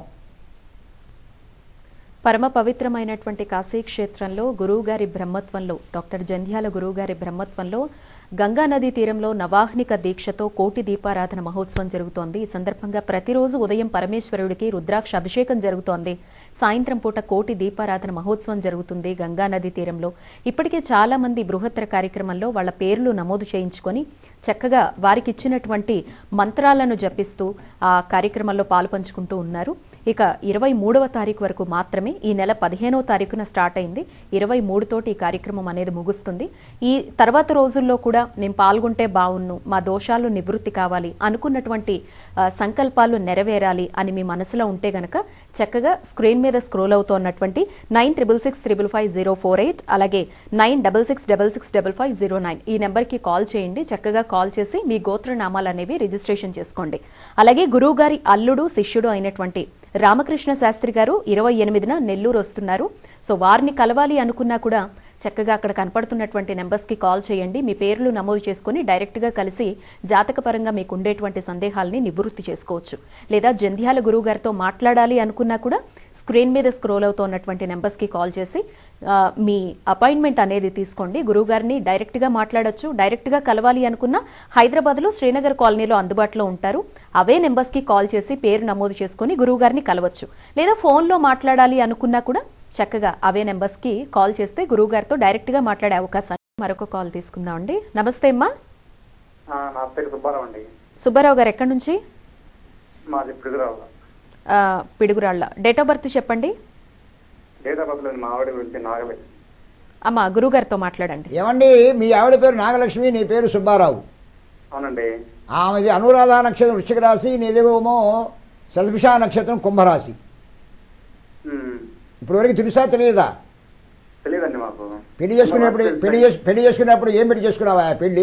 పరమ పవిత్రమైనటువంటి కాశీ క్షేత్రంలో గురువుగారి బ్రహ్మత్వంలో డాక్టర్ జంధ్యాల గురువుగారి బ్రహ్మత్వంలో గంగా నదీ తీరంలో నవాహ్నిక దీక్షతో కోటి దీపారాధన మహోత్సవం జరుగుతోంది ఈ సందర్భంగా ప్రతిరోజు ఉదయం పరమేశ్వరుడికి రుద్రాక్ష అభిషేకం జరుగుతోంది సాయంత్రం పూట కోటి దీపారాధన మహోత్సవం జరుగుతుంది గంగా నదీ తీరంలో ఇప్పటికే చాలా మంది బృహత్తర కార్యక్రమంలో వాళ్ళ పేర్లు నమోదు చేయించుకొని చక్కగా వారికి ఇచ్చినటువంటి మంత్రాలను జపిస్తూ ఆ కార్యక్రమంలో పాలు పంచుకుంటూ ఉన్నారు ఇక ఇరవై మూడవ తారీఖు వరకు మాత్రమే ఈ నెల పదిహేనవ తారీఖున స్టార్ట్ అయింది ఇరవై మూడుతోటి ఈ కార్యక్రమం అనేది ముగుస్తుంది ఈ తర్వాత రోజుల్లో కూడా నేను పాల్గొంటే బాగున్ను మా దోషాలు నివృత్తి కావాలి అనుకున్నటువంటి ఆ, సంకల్పాలు నెరవేరాలి అని మీ మనసులో ఉంటే గనక చక్కగా స్క్రీన్ మీద స్క్రోల్ అవుతున్నటువంటి nine triple six triple five zero four eight అలాగే nine double six double six double five zero nine ఈ నెంబర్కి కాల్ చేయండి చక్కగా కాల్ చేసి మీ గోత్రనామాలు అనేవి రిజిస్ట్రేషన్ చేసుకోండి అలాగే గురువుగారి అల్లుడు శిష్యుడు అయినటువంటి రామకృష్ణ శాస్త్రి గారు ఇరవై ఎనిమిదిన నెల్లూరు వస్తున్నారు సో వారిని కలవాలి అనుకున్నా కూడా చక్కగా అక్కడ కనపడుతున్నటువంటి నెంబర్స్కి కాల్ చేయండి మీ పేర్లు నమోదు చేసుకుని డైరెక్ట్గా కలిసి జాతకపరంగా మీకు ఉండేటువంటి సందేహాలని నివృత్తి చేసుకోవచ్చు లేదా జంధ్యాల గురువు గారితో మాట్లాడాలి అనుకున్నా కూడా స్క్రీన్ మీద స్క్రోల్ అవుతున్నటువంటి నెంబర్స్కి కాల్ చేసి ఆ, మీ అపాయింట్మెంట్ అనేది తీసుకోండి గురువుగారిని డైరెక్ట్గా మాట్లాడొచ్చు డైరెక్ట్గా కలవాలి అనుకున్నా హైదరాబాద్లో శ్రీనగర్ కాలనీలో అందుబాటులో ఉంటారు అవే నెంబర్స్కి కాల్ చేసి పేరు నమోదు చేసుకుని గురువుగారిని కలవచ్చు లేదా ఫోన్లో మాట్లాడాలి అనుకున్నా కూడా చక్కగా అవే నెంబర్స్కి కాల్ చేస్తే గురువుగారితో డైరెక్ట్గా మాట్లాడే అవకాశం మరొక కాల్ తీసుకుందామండి నమస్తే అమ్మా
ఆ, నా పేరు సుబ్బారావు అండి
సుబ్బారావు గారు ఎక్కడి నుంచి
మాది పిడుగురావు
ఆ, పిడుగురాళ్ళ డేట్ ఆఫ్ బర్త్ చెప్పండి
డేట్ ఆఫ్ బర్త్ మా ఆవిడ గురించి నాగలే
అమ్మా గురువుగారితో మాట్లాడండి
ఏమండి మీ ఆవిడ పేరు నాగలక్ష్మి నీ పేరు సుబ్బారావు
అవునండి
ఆమెది అనురాధ నక్షత్రం వృశ్చిక రాశి నీదేమో శతభిష నక్షత్రం కుంభరాశి
ఉమ్,
ఇప్పటివరకు తెలుసా తెలియదా
తెలియదండి మాకు
పెళ్లి చేసుకునేప్పుడు పెళ్లి చేసు పెళ్లి చేసుకునేప్పుడు ఏం పెళ్లి చేసుకున్నావా ఆ పెళ్లి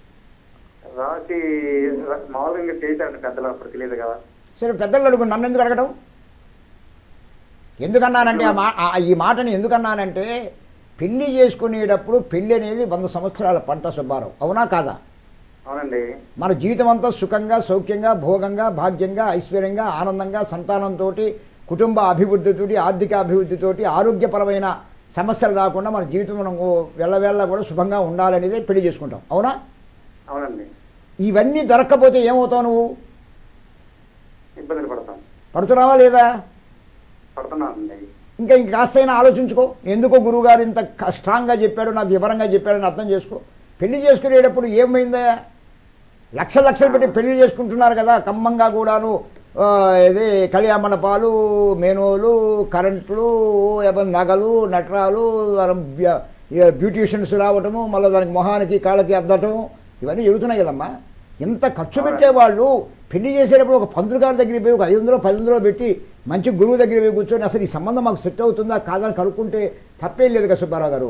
రాసి ర- మామూలుగా ఇంకా చేశారండి పెద్దలు అప్పుడు తెలియదు కదా
సరే పెద్దలు అడుగు నన్ను ఎందుకు అడగడం ఎందుకన్నానంటే ఆ మా ఆ- ఈ మాటని ఎందుకన్నానంటే పెళ్లి చేసుకునేటప్పుడు పెళ్లి అనేది వంద సంవత్సరాల పంట సుబ్బారావు అవునా కాదా
అవునండి
మన జీవితం అంతా సుఖంగా సౌఖ్యంగా భోగంగా భాగ్యంగా ఐశ్వర్యంగా ఆనందంగా సంతానంతో కుటుంబ అభివృద్ధితోటి ఆర్థిక అభివృద్ధితోటి ఆరోగ్యపరమైన సమస్యలు రాకుండా మన జీవితం మనం వెళ్ళవేళ్ళ కూడా శుభంగా ఉండాలనేదే పెళ్లి చేసుకుంటాం అవునా
అవునండి
ఇవన్నీ దొరక్కపోతే ఏమవుతావు నువ్వు
ఇబ్బందులు పడతాం
పడుతున్నావా లేదా
పడుతున్నానండి
ఇంకా ఇంక కాస్తైనా ఆలోచించుకో ఎందుకో గురువుగారు ఇంత క- స్ట్రాంగ్గా చెప్పాడు నాకు వివరంగా చెప్పాడని అర్థం చేసుకో పెళ్లి చేసుకునేటప్పుడు ఏమైందా లక్షల లక్షలు పెట్టి పెళ్లి చేసుకుంటున్నారు కదా ఖమ్మంగా కూడాను ఆ, ఇది కళ్యాణ మండపాలు మెనూలు కరెంట్లు ఏమైనా నగలు నటరాలు వరం బ్య- ఇక బ్యూటీషియన్స్ రావటము మళ్ళీ దానికి మొహానికి కాళ్ళకి అద్దటము ఇవన్నీ జరుగుతున్నాయి కదమ్మా ఇంత ఖర్చు పెట్టేవాళ్ళు పెళ్లి చేసేటప్పుడు ఒక పంతులు గారి దగ్గరికి పోయి ఒక ఐదు వందలు పది వందలు పెట్టి మంచి గురువు దగ్గర పోయి కూర్చొని అసలు ఈ సంబంధం మాకు సెట్ అవుతుందా కాదని కనుక్కుంటే తప్పేం లేదు కదా సుబ్బారావు గారు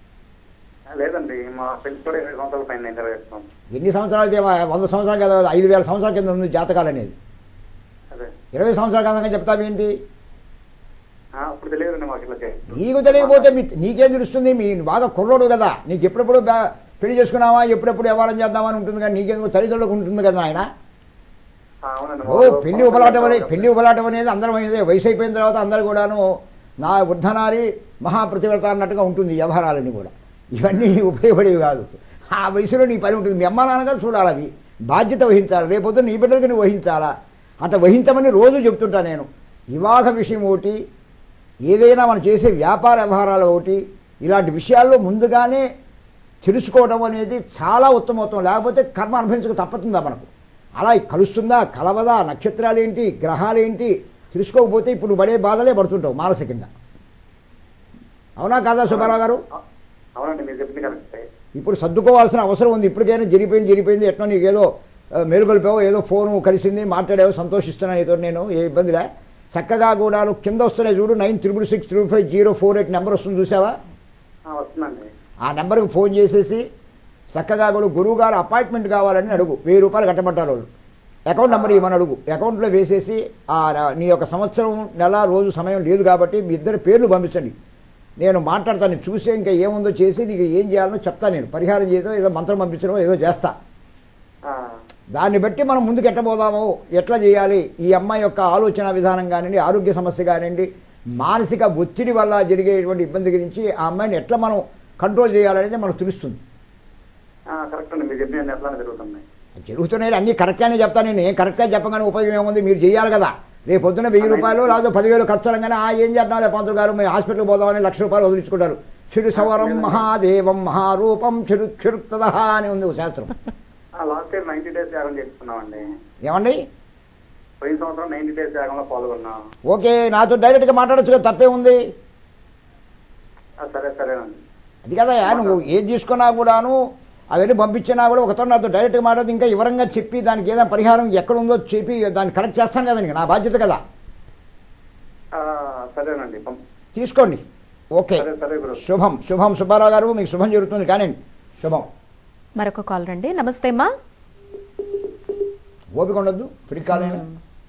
లేదండి మా పెళ్లి కూడా ఇరవై సంవత్సరాల పైన ఇంటర్ చేస్తాం
ఎన్ని సంవత్సరాలు అయితే మా- వంద సంవత్సరాలు కదా ఐదు వేల సంవత్సరాల కింద ఉంది జాతకాలు అనేది
అదే
ఇరవై సంవత్సరాల కాదంగా చెప్తావేంటి
ఆ, అప్పుడు తెలియదండి మాకు ఇట్లా చేయాలి
నీకు తెలియకపోతే మీ నీకేం తెలుస్తుంది మీ బాగా కుర్రోడు కదా నీకు ఎప్పుడెప్పుడు బా- పెళ్లి చేసుకున్నావా ఎప్పుడెప్పుడు వ్యవహారం చేద్దామని ఉంటుంది కానీ నీకెందుకు తల్లిదండ్రులకు ఉంటుంది కదా ఆయన
ఆ, అవునండి
ఓ పెళ్లి ఉపలాటం అనేది పెళ్లి ఉపలాటం అనేది అందరం అనేది వయసు అయిపోయిన తర్వాత అందరూ కూడాను నా వృద్ధనారి మహాప్రతివ్రత అన్నట్టుగా ఉంటుంది వ్యవహారాలన్నీ కూడా ఇవన్నీ ఉపయోగపడేవి కాదు ఆ వయసులో నీ పని ఉంటుంది మీ అమ్మ నాన్నగా చూడాలి అవి బాధ్యత వహించాలి రేపొద్దు నీ బిడ్డలకి నువ్వు వహించాలా అట్లా వహించమని రోజు చెప్తుంటా నేను వివాహ విషయం ఒకటి ఏదైనా మనం చేసే వ్యాపార వ్యవహారాలు ఒకటి ఇలాంటి విషయాల్లో ముందుగానే తెలుసుకోవడం అనేది చాలా ఉత్తమోత్తం లేకపోతే కర్మ అనుభవించక తప్పుతుందా మనకు అలా కలుస్తుందా కలవదా నక్షత్రాలు ఏంటి గ్రహాలు ఏంటి తెలుసుకోకపోతే ఇప్పుడు పడే బాధలే పడుతుంటావు మానసికంగా అవునా కాదా సుబ్బారావు గారు
అవునండి మీరు చెప్పింది కరెక్టే
ఇప్పుడు సర్దుకోవాల్సిన అవసరం ఉంది ఇప్పటికైనా జరిగిపోయింది జరిగిపోయింది ఎట్లా నీకు ఏదో ఆ, మేలుకొల్పావో ఏదో ఫోను కలిసింది మాట్లాడావో సంతోషిస్తున్నాను నీతో నేను ఏ ఇబ్బందిలే చక్కగా కూడా నువ్వు కింద వస్తున్నాయి చూడు nine triple six triple five zero four eight number వస్తుంది చూసావా
ఆ, వస్తుందండి
ఆ నెంబర్కి ఫోన్ చేసేసి చక్కగా కూడా గురువు గారు అపాయింట్మెంట్ కావాలని అడుగు వెయ్యి రూపాయలు కట్టమంటారు వాళ్ళు అకౌంట్ నెంబర్ ఇవ్వమని అడుగు అకౌంట్లో వేసేసి ఆ ర- నీ యొక్క సంవత్సరం నెల రోజు సమయం లేదు కాబట్టి మీ ఇద్దరి పేర్లు పంపించండి నేను మాట్లాడతాను చూసి ఇంకా ఏముందో చేసి నీకు ఏం చేయాలో చెప్తాను నేను పరిహారం చేయడం ఏదో మంత్రం పంపించడం ఏదో చేస్తా
ఆ,
దాన్ని బట్టి మనం ముందుకు ఎట్టబోదాము ఎట్లా చేయాలి ఈ అమ్మాయి యొక్క ఆలోచన విధానం కానివ్వండి ఆరోగ్య సమస్య కానివ్వండి మానసిక ఒత్తిడి వల్ల జరిగేటువంటి ఇబ్బంది గురించి ఆ అమ్మాయిని ఎట్లా మనం కంట్రోల్ చేయాలనేది మనకు తెలుస్తుంది
ఆ, కరెక్ట్ అండి మీరు చెప్పిన ఎట్లా జరుగుతున్నాయి
జరుగుతున్నాయి అన్నీ కరెక్ట్గానే చెప్తాను నేను ఏం కరెక్ట్గా చెప్పగానే ఉపయోగం ఏముంది మీరు చేయాలి కదా రేపు పొద్దున్న వెయ్యి రూపాయలు లేదా పదివేలు ఖర్చు అనగానే ఆ ఏం చేద్దాం పంతులు గారు మేము హాస్పిటల్కి పోదామని లక్ష రూపాయలు వదిలించుకుంటారు చిరు సవరం మహాదేవం మహారూపం చిరు చిరుక్తద అని ఉంది ఒక శాస్త్రం
లాస్ట్ ఇయర్ నైన్టీ డేస్ యాగం చేసుకున్నామండి
ఏమండి
పోయిన సంవత్సరం నైన్టీ డేస్ యాగంలో పాల్గొన్నాం
ఓకే నాతో డైరెక్ట్గా మాట్లాడచ్చు కదా తప్పే ఉంది
ఆ, సరే సరేనండి
అది కదా నువ్వు ఏది తీసుకున్నా కూడాను అవన్నీ పంపించినా కూడా ఒకతో నాతో డైరెక్ట్గా మాట్లాడి ఇంకా వివరంగా చెప్పి దానికి ఏదైనా పరిహారం ఎక్కడుందో చెప్పి దాన్ని కరెక్ట్ చేస్తాను కదా నీకు నా బాధ్యత కదా
ఆ, సరేనండి పం-
తీసుకోండి ఓకే
సరే సరే గురు
శుభం శుభం సుబ్బారావు గారు మీకు శుభం జరుగుతుంది కానీ శుభం
మరొక కాల్ రండి నమస్తే అమ్మా
ఓపిక ఉండొద్దు ఫ్రీ కాల్ అయినా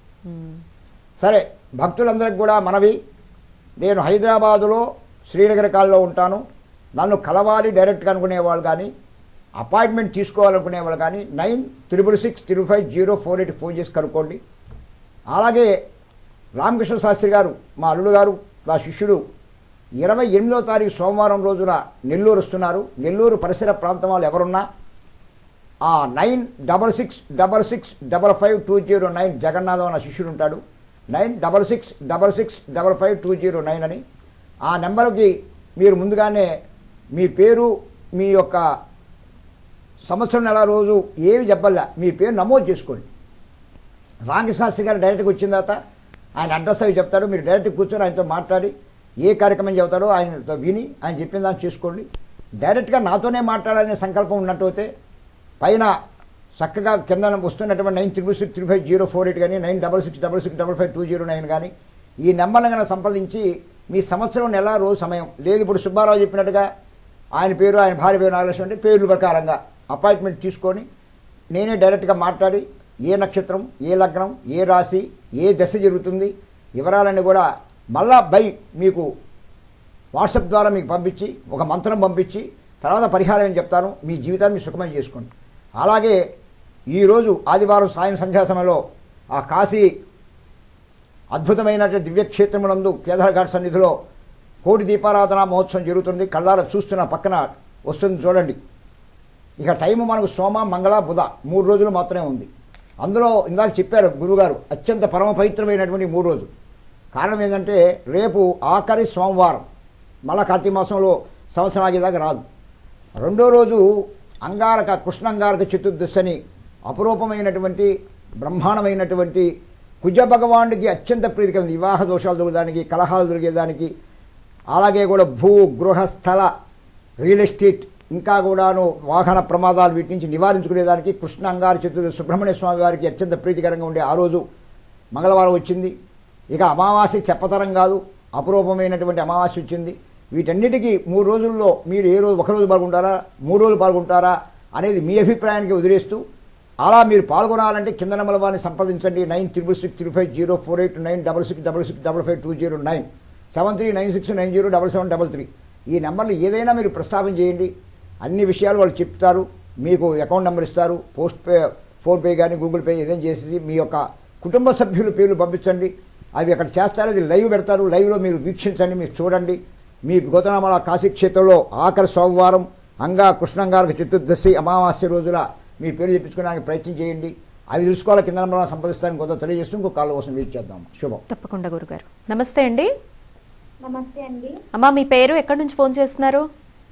సరే భక్తులందరికి కూడా మనవి నేను హైదరాబాదులో శ్రీనగర్ కాల్లో ఉంటాను నన్ను కలవాలి డైరెక్ట్గా అనుకునేవాళ్ళు కానీ అపాయింట్మెంట్ తీసుకోవాలనుకునేవాళ్ళు కానీ nine triple six triple five zero four eight phone చేసి కనుక్కోండి అలాగే రామకృష్ణ శాస్త్రి గారు మా అల్లుడు గారు నా శిష్యుడు ఇరవై ఎనిమిదో తారీఖు సోమవారం రోజున నెల్లూరు వస్తున్నారు నెల్లూరు పరిసర ప్రాంతం వాళ్ళు ఎవరున్నా ఆ nine double six double six double five two zero nine Jagannatham అన్న శిష్యుడు ఉంటాడు nine double six double six double five two zero nine అని ఆ నెంబర్కి మీరు ముందుగానే మీ పేరు మీ యొక్క సంవత్సరం నెల రోజు ఏవి చెప్పల్లా మీ పేరు నమోదు చేసుకోండి రామకృష్ణాస్త్రి గారు డైరెక్ట్గా వచ్చిన తర్వాత ఆయన అడ్రస్ అవి చెప్తాడు మీరు డైరెక్ట్ కూర్చొని ఆయనతో మాట్లాడి ఏ కార్యక్రమం చెబుతాడో ఆయనతో విని ఆయన చెప్పిన దాన్ని చేసుకోండి డైరెక్ట్గా నాతోనే మాట్లాడాలనే సంకల్పం ఉన్నట్టయితే పైన చక్కగా కింద వస్తున్నటువంటి nine triple six three five zero four eight కానీ nine double six double six double five two zero nine కానీ ఈ నెంబర్లను కనుక సంప్రదించి మీ సంవత్సరం నెల రోజు సమయం లేదు ఇప్పుడు సుబ్బారావు చెప్పినట్టుగా ఆయన పేరు ఆయన భార్య పేరు నాగలక్ష్మి అంటే పేర్ల ప్రకారంగా అపాయింట్మెంట్ తీసుకొని నేనే డైరెక్ట్గా మాట్లాడి ఏ నక్షత్రం ఏ లగ్నం ఏ రాశి ఏ దశ జరుగుతుంది వివరాలన్నీ కూడా మళ్ళా బై మీకు వాట్సాప్ ద్వారా మీకు పంపించి ఒక మంత్రం పంపించి తర్వాత పరిహారం ఏం చెప్తాను మీ జీవితాన్ని మీరు సుఖమయం చేసుకోండి అలాగే ఈరోజు ఆదివారం సాయం సంధ్యా సమయంలో ఆ కాశీ అద్భుతమైనటువంటి దివ్యక్షేత్రమునందు కేదార్ఘాట్ సన్నిధిలో కోటి దీపారాధన మహోత్సవం జరుగుతుంది కళ్ళార చూస్తున్న పక్కన వస్తుంది చూడండి ఇక టైం మనకు సోమ మంగళ బుధ మూడు రోజులు మాత్రమే ఉంది అందులో ఇందాక చెప్పారు గురుగారు అత్యంత పరమ పవిత్రమైనటువంటి మూడు రోజులు కారణం ఏంటంటే రేపు ఆఖరి సోమవారం మళ్ళా కార్తీక మాసంలో సంవత్సరం ఆగేదాకా రాదు రెండో రోజు అంగారక కృష్ణ అంగారక చతుర్దశి అని అపురూపమైనటువంటి బ్రహ్మాండమైనటువంటి కుజ భగవానుడికి అత్యంత ప్రీతికరమైన వివాహ దోషాలు దొరికేదానికి కలహాలు దొరికేదానికి అలాగే కూడా భూ గృహ స్థల రియల్ ఎస్టేట్ ఇంకా కూడాను వాహన ప్రమాదాలు వీటి నుంచి నివారించుకునేదానికి కృష్ణ అంగారు చతుర్దశి సుబ్రహ్మణ్య స్వామి వారికి అత్యంత ప్రీతికరంగా ఉండే ఆ రోజు మంగళవారం వచ్చింది ఇక అమావాస్య చెప్పతరం కాదు అపురూపమైనటువంటి అమావాస్య వచ్చింది వీటన్నిటికీ మూడు రోజుల్లో మీరు ఏ రోజు ఒక రోజు పాల్గొంటారా మూడు రోజులు పాల్గొంటారా అనేది మీ అభిప్రాయానికి వదిలేస్తూ అలా మీరు పాల్గొనాలంటే కింద నెంబర్ వారిని సంప్రదించండి nine triple six three five zero four eight nine double six double six double five two zero nine seven three nine six nine zero double seven double three ఈ నెంబర్లు ఏదైనా మీరు ప్రస్తావన చేయండి అన్ని విషయాలు వాళ్ళు చెప్తారు మీకు అకౌంట్ నెంబర్ ఇస్తారు పోస్ట్ పే ఫోన్పే కానీ గూగుల్ పే ఏదైనా చేసేసి మీ యొక్క కుటుంబ సభ్యుల పేర్లు పంపించండి అవి అక్కడ చేస్తారు అది లైవ్ పెడతారు లైవ్లో మీరు వీక్షించండి మీరు చూడండి మీ గోతనామల కాశీ క్షేత్రంలో ఆఖరి సోమవారం అంగా కృష్ణంగారికి చతుర్దశి అమావాస్య రోజుల మీ పేరు చెప్పించుకోవడానికి ప్రయత్నం చేయండి అవి తెలుసుకోవాలి కింద నెంబర్ సంపాదిస్తానికి కొంత తెలియజేస్తూ ఇంకో కాళ్ళ కోసం వెయిట్ చేద్దాం శుభం
తప్పకుండా గురుగారు నమస్తే అండి
నమస్తే అండి
అమ్మా మీ పేరు ఎక్కడి నుంచి ఫోన్ చేస్తున్నారు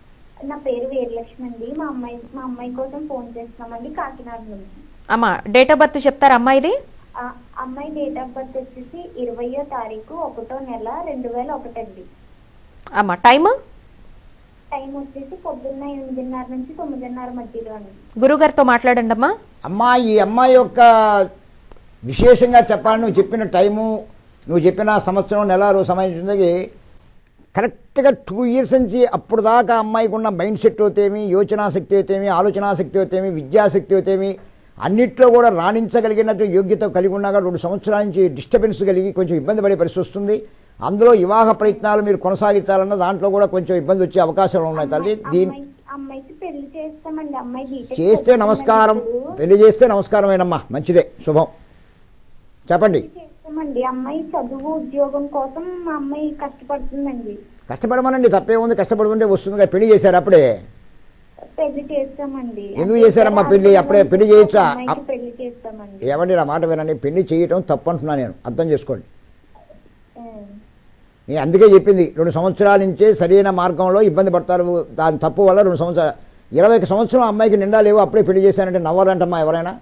నా పేరు వీరలక్ష్మి అండి మా అమ్మాయి మా అమ్మాయి కోసం ఫోన్ చేస్తున్నామండి కాకినాడ నుంచి
అమ్మా డేట్ ఆఫ్ బర్త్ చెప్తారా అమ్మాయిది
ఆ అమ్మాయి డేట్ ఆఫ్ బర్త్ వచ్చేసి ఇరవయో తారీఖు ఒకటో నెల రెండు వేల ఒకటండి
అమ్మా టైమ్
టైం వచ్చేసి పొద్దున్న ఎనిమిదిన్నర నుంచి తొమ్మిదిన్నర మధ్యలో అండి
గురుగారితో మాట్లాడండి అమ్మా
అమ్మా ఈ అమ్మాయి యొక్క విశేషంగా చెప్పాలి నువ్వు చెప్పిన టైము నువ్వు చెప్పిన సంవత్సరం నెల రోజు సంబంధించింది కరెక్ట్గా టూ ఇయర్స్ నుంచి అప్పుడు దాకా అమ్మాయికి ఉన్న మైండ్ సెట్ అవుతేమి యోచనాశక్తి అవుతేమి ఆలోచనాశక్తి అవుతేమి విద్యాశక్తి అవుతేమి అన్నిట్లో కూడా రాణించగలిగినట్టు యోగ్యత కలిగి ఉన్నాక రెండు సంవత్సరాల నుంచి డిస్టర్బెన్స్ కలిగి కొంచెం ఇబ్బంది పడే పరిస్థితి వస్తుంది అందులో వివాహ ప్రయత్నాలు మీరు కొనసాగించాలన్న దాంట్లో కూడా కొంచెం ఇబ్బంది వచ్చే అవకాశాలు ఉన్నాయి తల్లి దీని
అమ్మాయి అమ్మాయికి పెళ్లి చేస్తామండి అమ్మాయి బీటెక్
చేస్తే
చదువుతుందండి
నమస్కారం
ఇప్పుడు.
పెళ్లి చేస్తే నమస్కారమేనమ్మా మంచిదే శుభం చెప్పండి
చేస్తామండి అమ్మాయి చదువు ఉద్యోగం కోసం మా అమ్మాయి కష్టపడుతుందండి
కష్టపడమనండి తప్పేముంది కష్టపడుతుంటే వస్తుందిగా పెళ్లి చేశారు అప్పుడే
పెళ్లి చేస్తామండి
ఎందుకు చేశారమ్మా పెళ్లి? అప్పుడే పెళ్లి చేయొచ్చా?
అమ్మాయికి పెళ్లి చేస్తామండి
ఏమండి నా మాట వినండి పెళ్లి చేయటం తప్పు అంటున్నా నేను అర్థం చేసుకోండి
ఉం.
నేను అందుకే చెప్పింది రెండు సంవత్సరాల నుంచే సరైన మార్గంలో ఇబ్బంది పడతారు దాని తప్పు వల్ల రెండు సంవత్సరాలు ఇరవై ఒక సంవత్సరం అమ్మాయికి నిండా లేవు అప్పుడే పెళ్లి చేశానంటే నవ్వాలంటమ్మా ఎవరైనా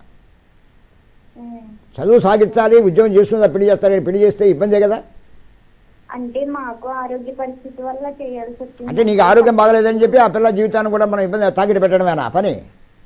ఉం.
చదువు సాగించాలి ఉద్యోగం చేసుకుని పెళ్లి చేస్తారు పెళ్లి చేస్తే ఇబ్బందే కదా
అంటే మాకు ఆరోగ్య పరిస్థితి వల్ల చేయాల్సి వచ్చింది
అంటే నీకు ఆరోగ్యం బాగలేదని చెప్పి ఆ పిల్ల జీవితాన్ని కూడా మనం ఇబ్బంది తాకిడి పెట్టడమేనా ఆ పని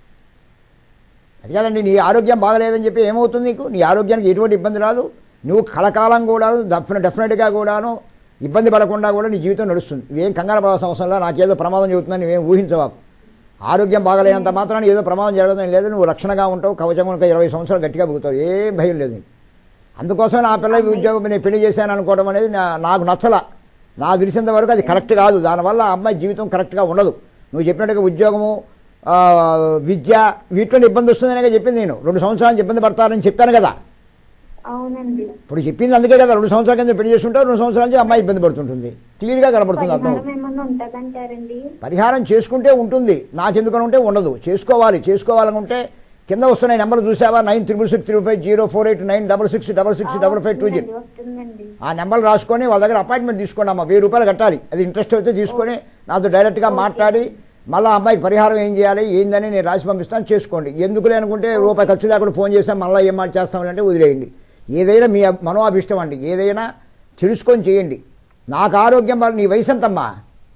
అది కాదండి నీ ఆరోగ్యం బాగలేదని చెప్పి ఏమవుతుంది నీకు నీ ఆరోగ్యానికి ఎటువంటి ఇబ్బంది రాదు నువ్వు కలకాలం కూడాను డెఫినె డెఫినెట్గా కూడాను ఇబ్బంది పడకుండా కూడా నీ జీవితం నడుస్తుంది ఇవేం కంగారు పడాల్సిన అవసరం లేదు నాకేదో ప్రమాదం చెబుతుందని నువ్వేం ఊహించవాకు ఆరోగ్యం బాగలేనంత మాత్రాన్ని ఏదో ప్రమాదం జరగదని లేదు నువ్వు రక్షణగా ఉంటావు కవచం కనుక ఇరవై సంవత్సరాలు గట్టిగా బుగుతావు ఏం భయం లేదు నీకు అందుకోసం నా పిల్లకి ఉద్యోగం నేను పెళ్లి చేశాను అనుకోవడం అనేది నా- నాకు నచ్చల నాకు తెలిసినంత వరకు అది కరెక్ట్ కాదు దానివల్ల ఆ అమ్మాయి జీవితం కరెక్ట్గా ఉండదు నువ్వు చెప్పినట్టుగా ఉద్యోగము ఆ, విద్య వీటిలో ఇబ్బంది వస్తుందనే చెప్పింది నేను రెండు సంవత్సరాలు ఇబ్బంది పడతారని చెప్పాను కదా
అవునండి
ఇప్పుడు చెప్పింది అందుకే కదా రెండు సంవత్సరాల కింద పెళ్లి చేసుకుంటావు రెండు సంవత్సరాల నుంచి అమ్మాయి ఇబ్బంది పడుతుంటుంది క్లియర్గా కనబడుతుంది అర్థం
పరిహారం ఏమన్నా ఉంటదంటారండి
పరిహారం చేసుకుంటే ఉంటుంది నాకెందుకని ఉంటే ఉండదు చేసుకోవాలి చేసుకోవాలనుకుంటే కింద వస్తున్న నెంబర్ చూసావా nine triple six triple five zero four eight nine double six double six double five two zero
వస్తుందండి
ఆ నెంబర్ రాసుకొని వాళ్ళ దగ్గర అపాయింట్మెంట్ తీసుకోండి అమ్మ వెయ్యి రూపాయలు కట్టాలి అది ఇంట్రెస్ట్ అయితే తీసుకొని నాతో డైరెక్ట్గా మాట్లాడి మళ్ళీ అమ్మాయికి పరిహారం ఏం చేయాలి ఏందని నేను రాసి పంపిస్తాను చేసుకోండి ఎందుకులే అనుకుంటే రూపాయి ఖర్చు లేకుండా ఫోన్ చేస్తాం మళ్ళీ ఏం మాట చేస్తామని అంటే వదిలేయండి ఏదైనా మీ అబ్- మనో అభిష్టం అండి ఏదైనా తెలుసుకొని చేయండి నాకు ఆరోగ్యం బాగా నీ వయసు ఎంతమ్మా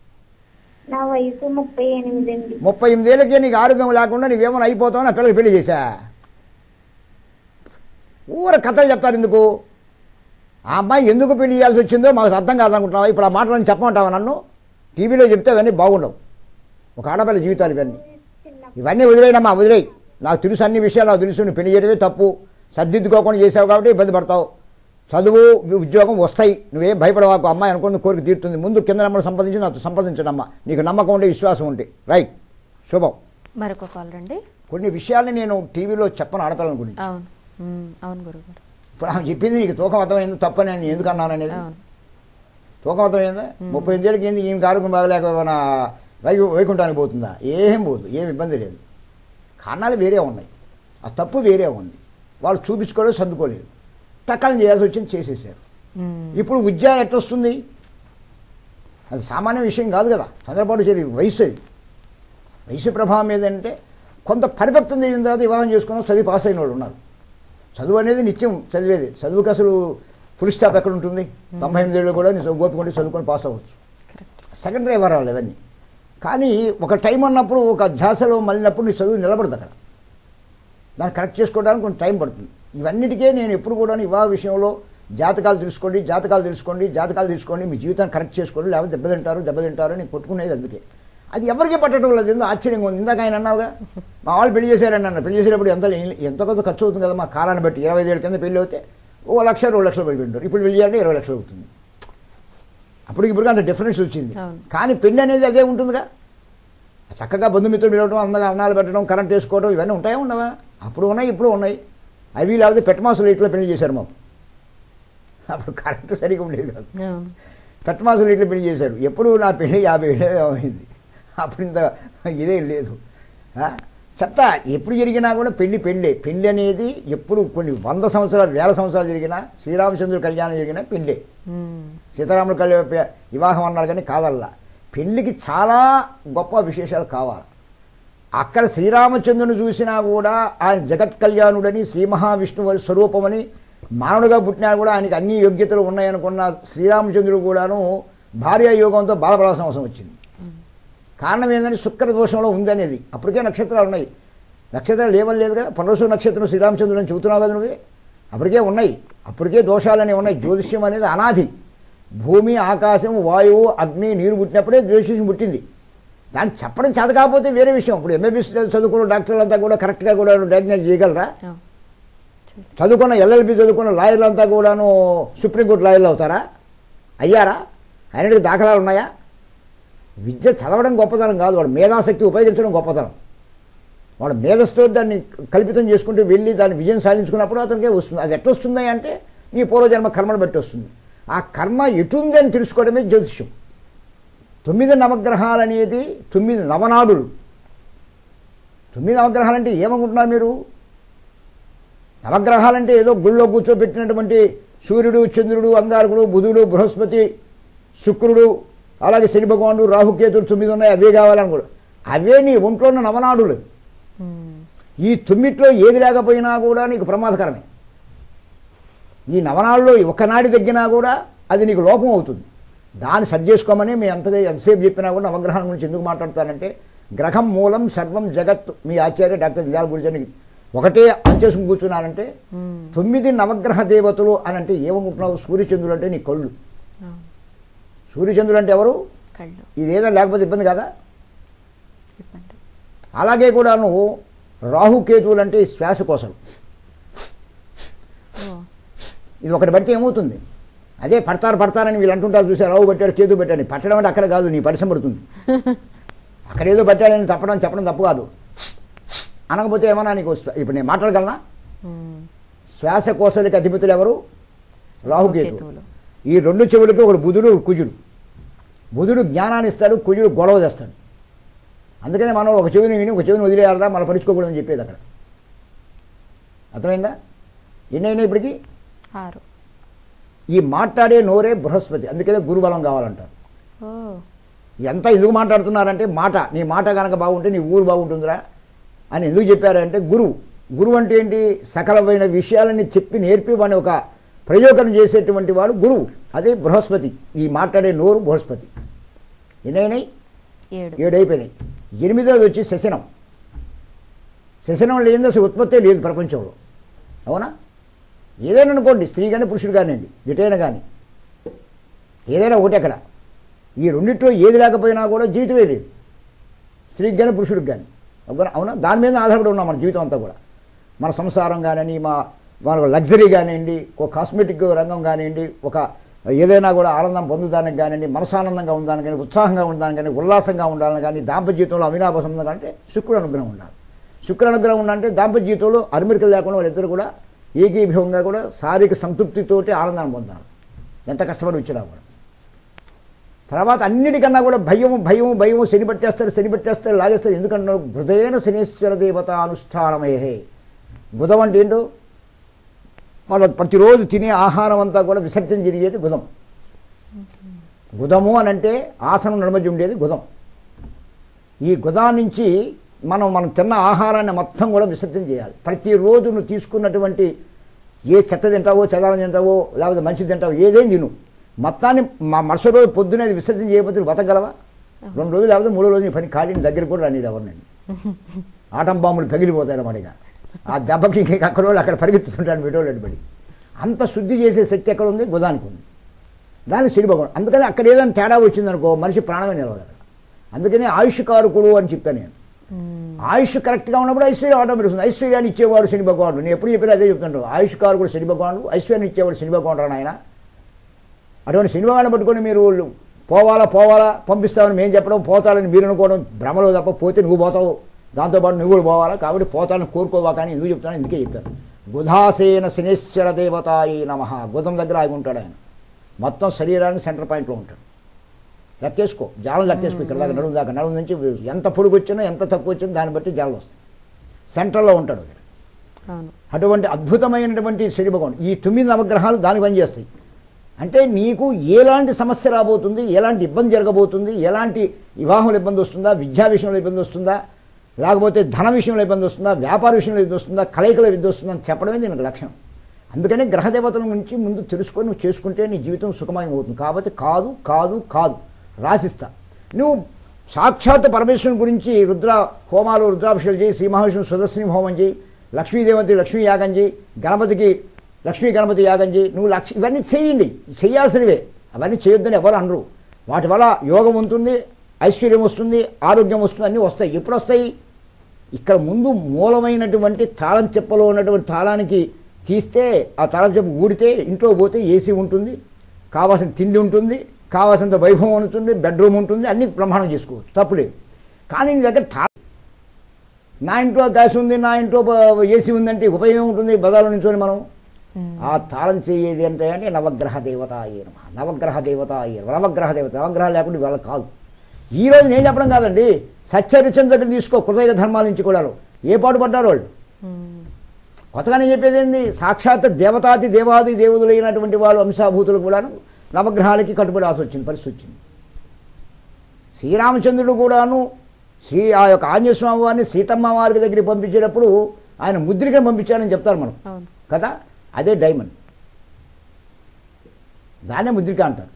నా వయసు ముప్పై ఎనిమిది అండి
ముప్పై ఎనిమిదేళ్ళకే నీకు ఆరోగ్యం లేకుండా నీవేమైనా అయిపోతావు నా పిల్లకి పెళ్లి చేశా ఊర కథలు చెప్తారు ఎందుకు ఆ అమ్మాయి ఎందుకు పెళ్లి చేయాల్సి వచ్చిందో మాకు అర్థం కాదనుకుంటున్నావా ఇప్పుడు ఆ మాటలను చెప్పమంటావా నన్ను టీవీలో చెప్తే అవన్నీ బాగుండవు ఒక ఆడపిల్ల జీవితాలు ఇవన్నీ ఇవన్నీ వదిలేయనమ్మా వదిలేయి నాకు తెలుసు అన్ని విషయాలు నాకు తెలుసు నువ్వు పెళ్లి చేయడమే తప్పు సర్దిద్దుకోకుండా చేసావు కాబట్టి ఇబ్బంది పడతావు చదువు ఉద్యోగం వస్తాయి నువ్వేం భయపడవాకు అమ్మాయి అనుకున్న కోరిక తీరుతుంది ముందు కింద నెంబర్ సంపాదించి నాతో సంపాదించడం అమ్మా నీకు నమ్మకం ఉంటే విశ్వాసం ఉంటే రైట్ శుభం
మరొక కాల్ రండి
కొన్ని విషయాల్ని నేను టీవీలో చెప్పను ఆడపిల్లల గురించి
అవును ఉమ్, అవును గురుగారు
ఇప్పుడు ఆమె చెప్పింది నీకు తూకం అర్థమైంది తప్పని నేను ఎందుకు అన్నాను అనేది
అవును
తూకం అర్థమైందా ముప్పై ఎనిమిదేళ్ళకి ఏంది ఈమె ఆరోగ్యం బాగలేక మన వై వైకుంఠానికి పోతుందా ఏం పోదు ఏం ఇబ్బంది లేదు కారణాలు వేరే ఉన్నాయి ఆ తప్పు వేరే ఉంది వాళ్ళు చూపించుకోలేదు సర్దుకోలేదు టక్కలను చేయాల్సి వచ్చింది చేసేసారు
ఉమ్,
ఇప్పుడు విద్య ఎట్టొస్తుంది అది సామాన్య విషయం కాదు కదా తొందరపాటు చేరి వయసు అది వయసు ప్రభావం ఏదంటే కొంత పరిపక్వం చేసిన తర్వాత వివాహం చేసుకున్న చదివి పాస్ అయిన వాళ్ళు ఉన్నారు చదువు అనేది నిత్యం చదివేది చదువుకి అసలు ఫుల్ స్టాప్ ఎక్కడ ఉంటుంది తొంభై ఎనిమిది ఏళ్ళు కూడా నేను ఓపికంటే చదువుకొని పాస్ అవ్వచ్చు
కరెక్ట్
సెకండరీ వివరాలు ఇవన్నీ కానీ ఒక టైం అన్నప్పుడు ఒక ధ్యాసలో మళ్ళినప్పుడు నీ చదువు నిలబడదు అక్కడ దాన్ని కరెక్ట్ చేసుకోవడానికి కొంచెం టైం పడుతుంది ఇవన్నిటికే నేను ఎప్పుడు కూడా వివాహ విషయంలో జాతకాలు తెలుసుకోండి జాతకాలు తెలుసుకోండి జాతకాలు తీసుకోండి మీ జీవితాన్ని కరెక్ట్ చేసుకోండి లేకపోతే దెబ్బతింటారు దెబ్బతింటారు నేను కొట్టుకునేది అందుకే అది ఎవరికి పట్టడం లేదు ఎందుకు ఆశ్చర్యంగా ఉంది ఇందాక ఆయన అన్నావుగా మా వాళ్ళు పెళ్లి చేశారని అన్న పెళ్లి చేసేటప్పుడు ఎంత ఎంత కొంత ఖర్చు అవుతుంది కదా మా కాలాన్ని బట్టి ఇరవై ఐదు ఏళ్ళ కింద పెళ్లి అవుతే ఓ లక్ష రెండు లక్షలు పడి పెట్టారు ఇప్పుడు పెళ్లి చేయాలంటే ఇరవై లక్షలు అవుతుంది అప్పుడు ఇప్పుడు అంత డిఫరెన్స్ వచ్చింది
అవును.
కానీ పెళ్లి అనేది అదే ఉంటుందిగా చక్కగా బంధుమిత్రులు పిలవడం అందంగా అన్నాలు పెట్టడం కరెంట్ వేసుకోవడం ఇవన్నీ ఉంటాయా ఉండవా అప్పుడు ఉన్నాయి ఇప్పుడు ఉన్నాయి అవి లేకపోతే పెట్టమాసులు రేట్లో పెళ్లి చేశారు మాకు అప్పుడు కరెంటు సరిగా ఉండేది కాదు
అవును
పెట్టమాసులు రేట్లో పెళ్లి చేశారు ఎప్పుడు నా పెళ్లి యాభై ఏళ్ళే అయింది అప్పుడు ఇంత ఇదే లేదు ఆ? చెప్తా ఎప్పుడు జరిగినా కూడా పెళ్లి పెళ్ళే పెళ్లి అనేది ఎప్పుడు కొన్ని వంద సంవత్సరాలు వేల సంవత్సరాలు జరిగినా శ్రీరామచంద్రుడు కళ్యాణం జరిగినా పెళ్ళే
ఉమ్,
సీతారాముల కళ్యాణ వివాహం అన్నారు కానీ కాదల్లా పెళ్లికి చాలా గొప్ప విశేషాలు కావాలి అక్కడ శ్రీరామచంద్రుని చూసినా కూడా ఆయన జగత్ కళ్యాణుడని శ్రీ మహావిష్ణువు స్వరూపమని మానవుడిగా పుట్టినా కూడా ఆయనకి అన్ని యోగ్యతలు ఉన్నాయనుకున్న శ్రీరామచంద్రుడు కూడాను భార్య యోగంతో బాధపడాల్సిన అవసరం వచ్చింది కారణం ఏంటంటే శుక్ర దోషంలో ఉందనేది అప్పటికే నక్షత్రాలు ఉన్నాయి నక్షత్రాలు లేవని లేదు కదా పరశు నక్షత్రం శ్రీరామచంద్రుడు అని చెబుతున్నావు కదా నువ్వే అప్పటికే ఉన్నాయి అప్పటికే దోషాలనే ఉన్నాయి జ్యోతిష్యం అనేది అనాది భూమి ఆకాశం వాయువు అగ్ని నీరు పుట్టినప్పుడే జ్యోతిష్యం పుట్టింది దాన్ని చెప్పడం చేత కాకపోతే వేరే విషయం ఇప్పుడు ఎంబీబీఎస్ చదువుకున్న డాక్టర్లు అంతా కూడా కరెక్ట్గా కూడా డయాగ్నోస్ చేయగలరా
ఆ.
చదువుకున్న ఎల్ఎల్బి చదువుకున్న లాయర్లు అంతా కూడాను సుప్రీంకోర్టు లాయర్లు అవుతారా అయ్యారా అన్నిటికీ దాఖలాలు ఉన్నాయా విద్య చదవడం గొప్పతనం కాదు వాడు మేధాశక్తి ఉపయోగించడం గొప్పతనం వాడు మేధస్తో దాన్ని కల్పితం చేసుకుంటూ వెళ్ళి దాన్ని విజయం సాధించుకున్నప్పుడు అతనికే వస్తుంది అది ఎట్లా వస్తుంది అంటే నీ పూర్వజన్మ కర్మను బట్టి వస్తుంది ఆ కర్మ ఎటుంది అని తెలుసుకోవడమే జ్యోతిష్యం తొమ్మిది నవగ్రహాలు అనేది తొమ్మిది నవనాడులు తొమ్మిది నవగ్రహాలు అంటే ఏమనుకుంటున్నారు మీరు నవగ్రహాలంటే ఏదో గుళ్ళో కూర్చోబెట్టినటువంటి సూర్యుడు చంద్రుడు అంగారకుడు బుధుడు బృహస్పతి శుక్రుడు అలాగే శని భగవానుడు రాహుకేతులు తొమ్మిది ఉన్నాయి అవే కావాలని కూడా అవే నీ ఒంట్లో ఉన్న నవనాడులు
ఉమ్.
ఈ తొమ్మిట్లో ఏది లేకపోయినా కూడా నీకు ప్రమాదకరమే ఈ నవనాడులో ఒక్క నాడి తగ్గినా కూడా అది నీకు లోపం అవుతుంది దాన్ని సరి చేసుకోమని మీ అంతగా ఎంతసేపు చెప్పినా కూడా నవగ్రహాల గురించి ఎందుకు మాట్లాడతానంటే గ్రహం మూలం సర్వం జగత్ మీ ఆచార్య డాక్టర్ జిల్లాల గురించి ఒకటే అంచేసుకుని కూర్చున్నానంటే
ఉమ్.
తొమ్మిది నవగ్రహ దేవతలు అని అంటే ఏమనుకుంటున్నావు సూర్యచంద్రుడు అంటే నీ కళ్ళు
ఆ.
సూర్యచంద్రుడు అంటే ఎవరు
కళ్ళు
ఇదేదో లేకపోతే ఇబ్బంది కదా
ఇబ్బంది
అలాగే కూడా నువ్వు రాహుకేతువులు అంటే ఈ శ్వాసకోశం
ఓ
ఇది ఒకటి పడితే ఏమవుతుంది అదే పడతారు పడతారని వీళ్ళు అంటుంటారు చూసారు రావు పెట్టాడు కేతు పెట్టాడు పట్టడం అంటే అక్కడ కాదు నీ పరిశ్రమ పడుతుంది అక్కడ ఏదో పెట్టాడని తప్పడం చెప్పడం తప్పు కాదు అనకపోతే ఏమన్నా నీకు శ్వ- ఇప్పుడు నేను మాట్లాడగలనా
ఉమ్.
శ్వాసకోశాలకి అధిపతులు ఎవరు రాహుకేతు
కేతువులు.
ఈ రెండు చెవులకి ఒకడు బుధుడు ఒకడు కుజుడు బుధుడు జ్ఞానాన్ని ఇస్తాడు కుజుడు గొడవ తెస్తాడు అందుకనే మనం ఒక చెవిని విని ఒక చెవిని వదిలేయాలరా మనం పరుచుకోకూడదని చెప్పేది అక్కడ అర్థమైందా ఎన్నైనా ఇప్పటికి
ఆరు
ఈ మాట్లాడే నోరే బృహస్పతి అందుకనే గురుబలం కావాలంటారు
ఓ
ఎంత ఎందుకు మాట్లాడుతున్నారంటే మాట నీ మాట కనుక బాగుంటే నీ ఊరు బాగుంటుందిరా అని ఎందుకు చెప్పారంటే గురువు గురువు అంటే ఏంటి సకలమైన విషయాలని చెప్పి నేర్పి వాడిని ఒక ప్రయోగం చేసేటువంటి వాడు గురువు అదే బృహస్పతి ఈ మాట్లాడే నోరు బృహస్పతి ఎన్నైనాయి
ఏడు
ఏడు అయిపోయినాయి ఎనిమిదోది వచ్చి శశనం శశనం లేని అసలు ఉత్పత్తే లేదు ప్రపంచంలో అవునా ఏదైనా అనుకోండి స్త్రీ కానీ పురుషుడు కానివ్వండి ఎటైనా కానీ ఏదైనా ఒకటి అక్కడ ఈ రెండిట్లో ఏది లేకపోయినా కూడా జీవితమే లేదు స్త్రీకి కానీ పురుషుడికి కానీ అవునా అవునా దాని మీద ఆధారపడి ఉన్నాం మన జీవితం అంతా కూడా మన సంసారం కానివ్వండి మా మన లగ్జరీ కానివ్వండి ఒక కాస్మెటిక్ రంగం కానివ్వండి ఒక ఏదైనా కూడా ఆనందం పొందుదానికి కానివ్వండి మనసానందంగా ఉందానికి కానీ ఉత్సాహంగా ఉందానికి కానీ ఉల్లాసంగా ఉండాలని కానీ దాంపత్య జీవితంలో అవినాభ సంబంధం అంటే శుక్రుడు అనుగ్రహం ఉండాలి శుక్రుడు అనుగ్రహం ఉండాలంటే దాంపత్య జీవితంలో అరిమిరికలు లేకుండా వాళ్ళిద్దరు కూడా ఏకీభవంగా కూడా శారీరక సంతృప్తితోటి ఆనందాన్ని పొందాలి ఎంత కష్టపడి వచ్చినా కూడా తర్వాత అన్నిటికన్నా కూడా భయం భయం భయం శని పట్టేస్తారు శని పట్టేస్తారు లాగేస్తారు ఎందుకంటున్నారు హృదయన శనీశ్వర దేవత అనుష్ఠానమయహే బుధం అంటే ఏంటో వాళ్ళు ప్రతిరోజు తినే ఆహారం అంతా కూడా విసర్జన జరిగేది గుదం గుదము అని అంటే ఆసనం నడుమధ్య ఉండేది గుదం ఈ గుదా నుంచి మనం మనం తిన్న ఆహారాన్ని మొత్తం కూడా విసర్జన చేయాలి ప్రతిరోజు నువ్వు తీసుకున్నటువంటి ఏ చెత్త తింటావో చెదారం తింటావో లేకపోతే మంచి తింటావో ఏదేం తిను మొత్తాన్ని మా మరుసటి రోజు పొద్దునే అది విసర్జన చేయకపోతే నువ్వు బతకగలవా రెండు రోజులు లేకపోతే మూడో రోజు నీ పని ఖాళీని దగ్గర కూడా రాని ఎవరినండి ఆటం బాంబులు పగిలిపోతాయి అన్నమాటగా ఆ దెబ్బకి ఇంక అక్కడ వాళ్ళు అక్కడ పరిగెత్తుతుంటాడు మెటోళ్ళు అడ్డుపడి అంత శుద్ధి చేసే శక్తి ఎక్కడ ఉంది గుదానికి ఉంది దానికి శని భగవాన్ అందుకని అక్కడ ఏదైనా తేడా వచ్చిందనుకో మనిషి ప్రాణమే నిలవదు అక్కడ అందుకని ఆయుష్ కారకుడు అని చెప్పాను నేను
ఉమ్.
ఆయుష్ కరెక్ట్గా ఉన్నప్పుడు ఐశ్వర్యం ఆటోమేటిక్ వస్తుంది ఐశ్వర్యాన్ని ఇచ్చేవాడు శని భగవానుడు నేను ఎప్పుడు చెప్పినా అదే చెప్తుంటాను ఆయుష్ కారకుడు శని భగవానుడు ఐశ్వర్యాన్ని ఇచ్చేవాడు శని భగవానుడు రా నాయన అటువంటి శని భగవాన్ని పట్టుకొని మీరు పోవాలా పోవాలా పంపిస్తామని మేము చెప్పడం పోతాలని మీరు అనుకోవడం భ్రమలో తప్ప పోతే నువ్వు పోతావు దాంతోపాటు నువ్వు కూడా పోవాలా కాబట్టి పోతాలని కోరుకోవా కానీ ఎందుకు చెప్తాను ఎందుకే చెప్పాను గుధాసేన శనేశ్వర దేవతాయి నమ గుదం దగ్గర ఆగి ఉంటాడు ఆయన మొత్తం శరీరానికి సెంటర్ పాయింట్లో ఉంటాడు లెక్కేసుకో జాలం లెక్కేసుకో ఇక్కడ దాకా నడుము దాకా నడుము నుంచి ఎంత పొడుగు వచ్చినా ఎంత తక్కువ వచ్చినా దాన్ని బట్టి జాలం వస్తాయి సెంటర్లో ఉంటాడు ఇక్కడ
అవును
అటువంటి అద్భుతమైనటువంటి శని భగవాన్ ఈ తొమ్మిది నవగ్రహాలు దానికి పనిచేస్తాయి అంటే నీకు ఎలాంటి సమస్య రాబోతుంది ఎలాంటి ఇబ్బంది జరగబోతుంది ఎలాంటి వివాహంలో ఇబ్బంది వస్తుందా విద్యా విషయంలో ఇబ్బంది వస్తుందా లేకపోతే ధన విషయంలో ఇబ్బంది వస్తుందా వ్యాపార విషయంలో ఇబ్బంది వస్తుందా కలయికలో ఇబ్బంది వస్తుందా అని చెప్పడమే దీనికి లక్ష్యం అందుకని గ్రహదేవతల గురించి ముందు తెలుసుకొని నువ్వు చేసుకుంటే నీ జీవితం సుఖమయం అవుతుంది కాబట్టి కాదు కాదు కాదు రాసిస్తా నువ్వు సాక్షాత్ పరమేశ్వరుని గురించి రుద్ర హోమాలు రుద్రాభిషేకాలు చేయి శ్రీ మహావిష్ణువు సుదర్శని హోమం చేయి లక్ష్మీదేవతి లక్ష్మీ యాగం చేయి గణపతికి లక్ష్మీ గణపతి యాగం చేయి నువ్వు లక్ష ఇవన్నీ చేయండి చేయాల్సినవే అవన్నీ చేయొద్దని ఎవరు అనరు వాటి వల్ల యోగం ఉంటుంది ఐశ్వర్యం వస్తుంది ఆరోగ్యం వస్తుంది అన్నీ వస్తాయి ఎప్పుడు వస్తాయి ఇక్కడ ముందు మూలమైనటువంటి తాళం చెప్పలో ఉన్నటువంటి తాళానికి తీస్తే ఆ తాళం చెప్పు ఊడితే ఇంట్లో పోతే ఏసీ ఉంటుంది కావాల్సిన తిండి ఉంటుంది కావాల్సినంత వైభవం ఉంటుంది బెడ్రూమ్ ఉంటుంది అన్ని బ్రహ్మాండం చేసుకోవచ్చు తప్పులేదు కానీ నీ దగ్గర తా నా ఇంట్లో గ్యాస్ ఉంది నా ఇంట్లో బ- ఏసీ ఉందంటే ఉపయోగం ఉంటుంది బదాలో నించొని మనం ఆ తాళం చేయేది అంటే అంటే నవగ్రహ దేవత అయ్యేను నవగ్రహ దేవత అయ్యారు నవగ్రహ దేవత నవగ్రహాలు లేకుండా వాళ్ళ కాదు ఈ రోజు నేను చెప్పడం కాదండి సత్యరిచం దగ్గర తీసుకో కృతయుగ ధర్మాల నుంచి కూడా ఏ పాటు పడ్డారు వాళ్ళు కొత్తగా నేను చెప్పేది ఏంది సాక్షాత్ దేవతాది దేవాది దేవుదులైనటువంటి వాళ్ళు అంశాభూతులు కూడాను నవగ్రహాలకి కట్టుబడాల్సి వచ్చింది పరిస్థితి వచ్చింది శ్రీరామచంద్రుడు కూడాను శ్రీ ఆ యొక్క ఆంజనేయ స్వామి వారిని సీతమ్మ వారికి దగ్గరికి పంపించేటప్పుడు ఆయన ముద్రికను పంపించాడని చెప్తారు మనం
అవును
కదా అదే డైమండ్ దాన్నే ముద్రిక అంటారు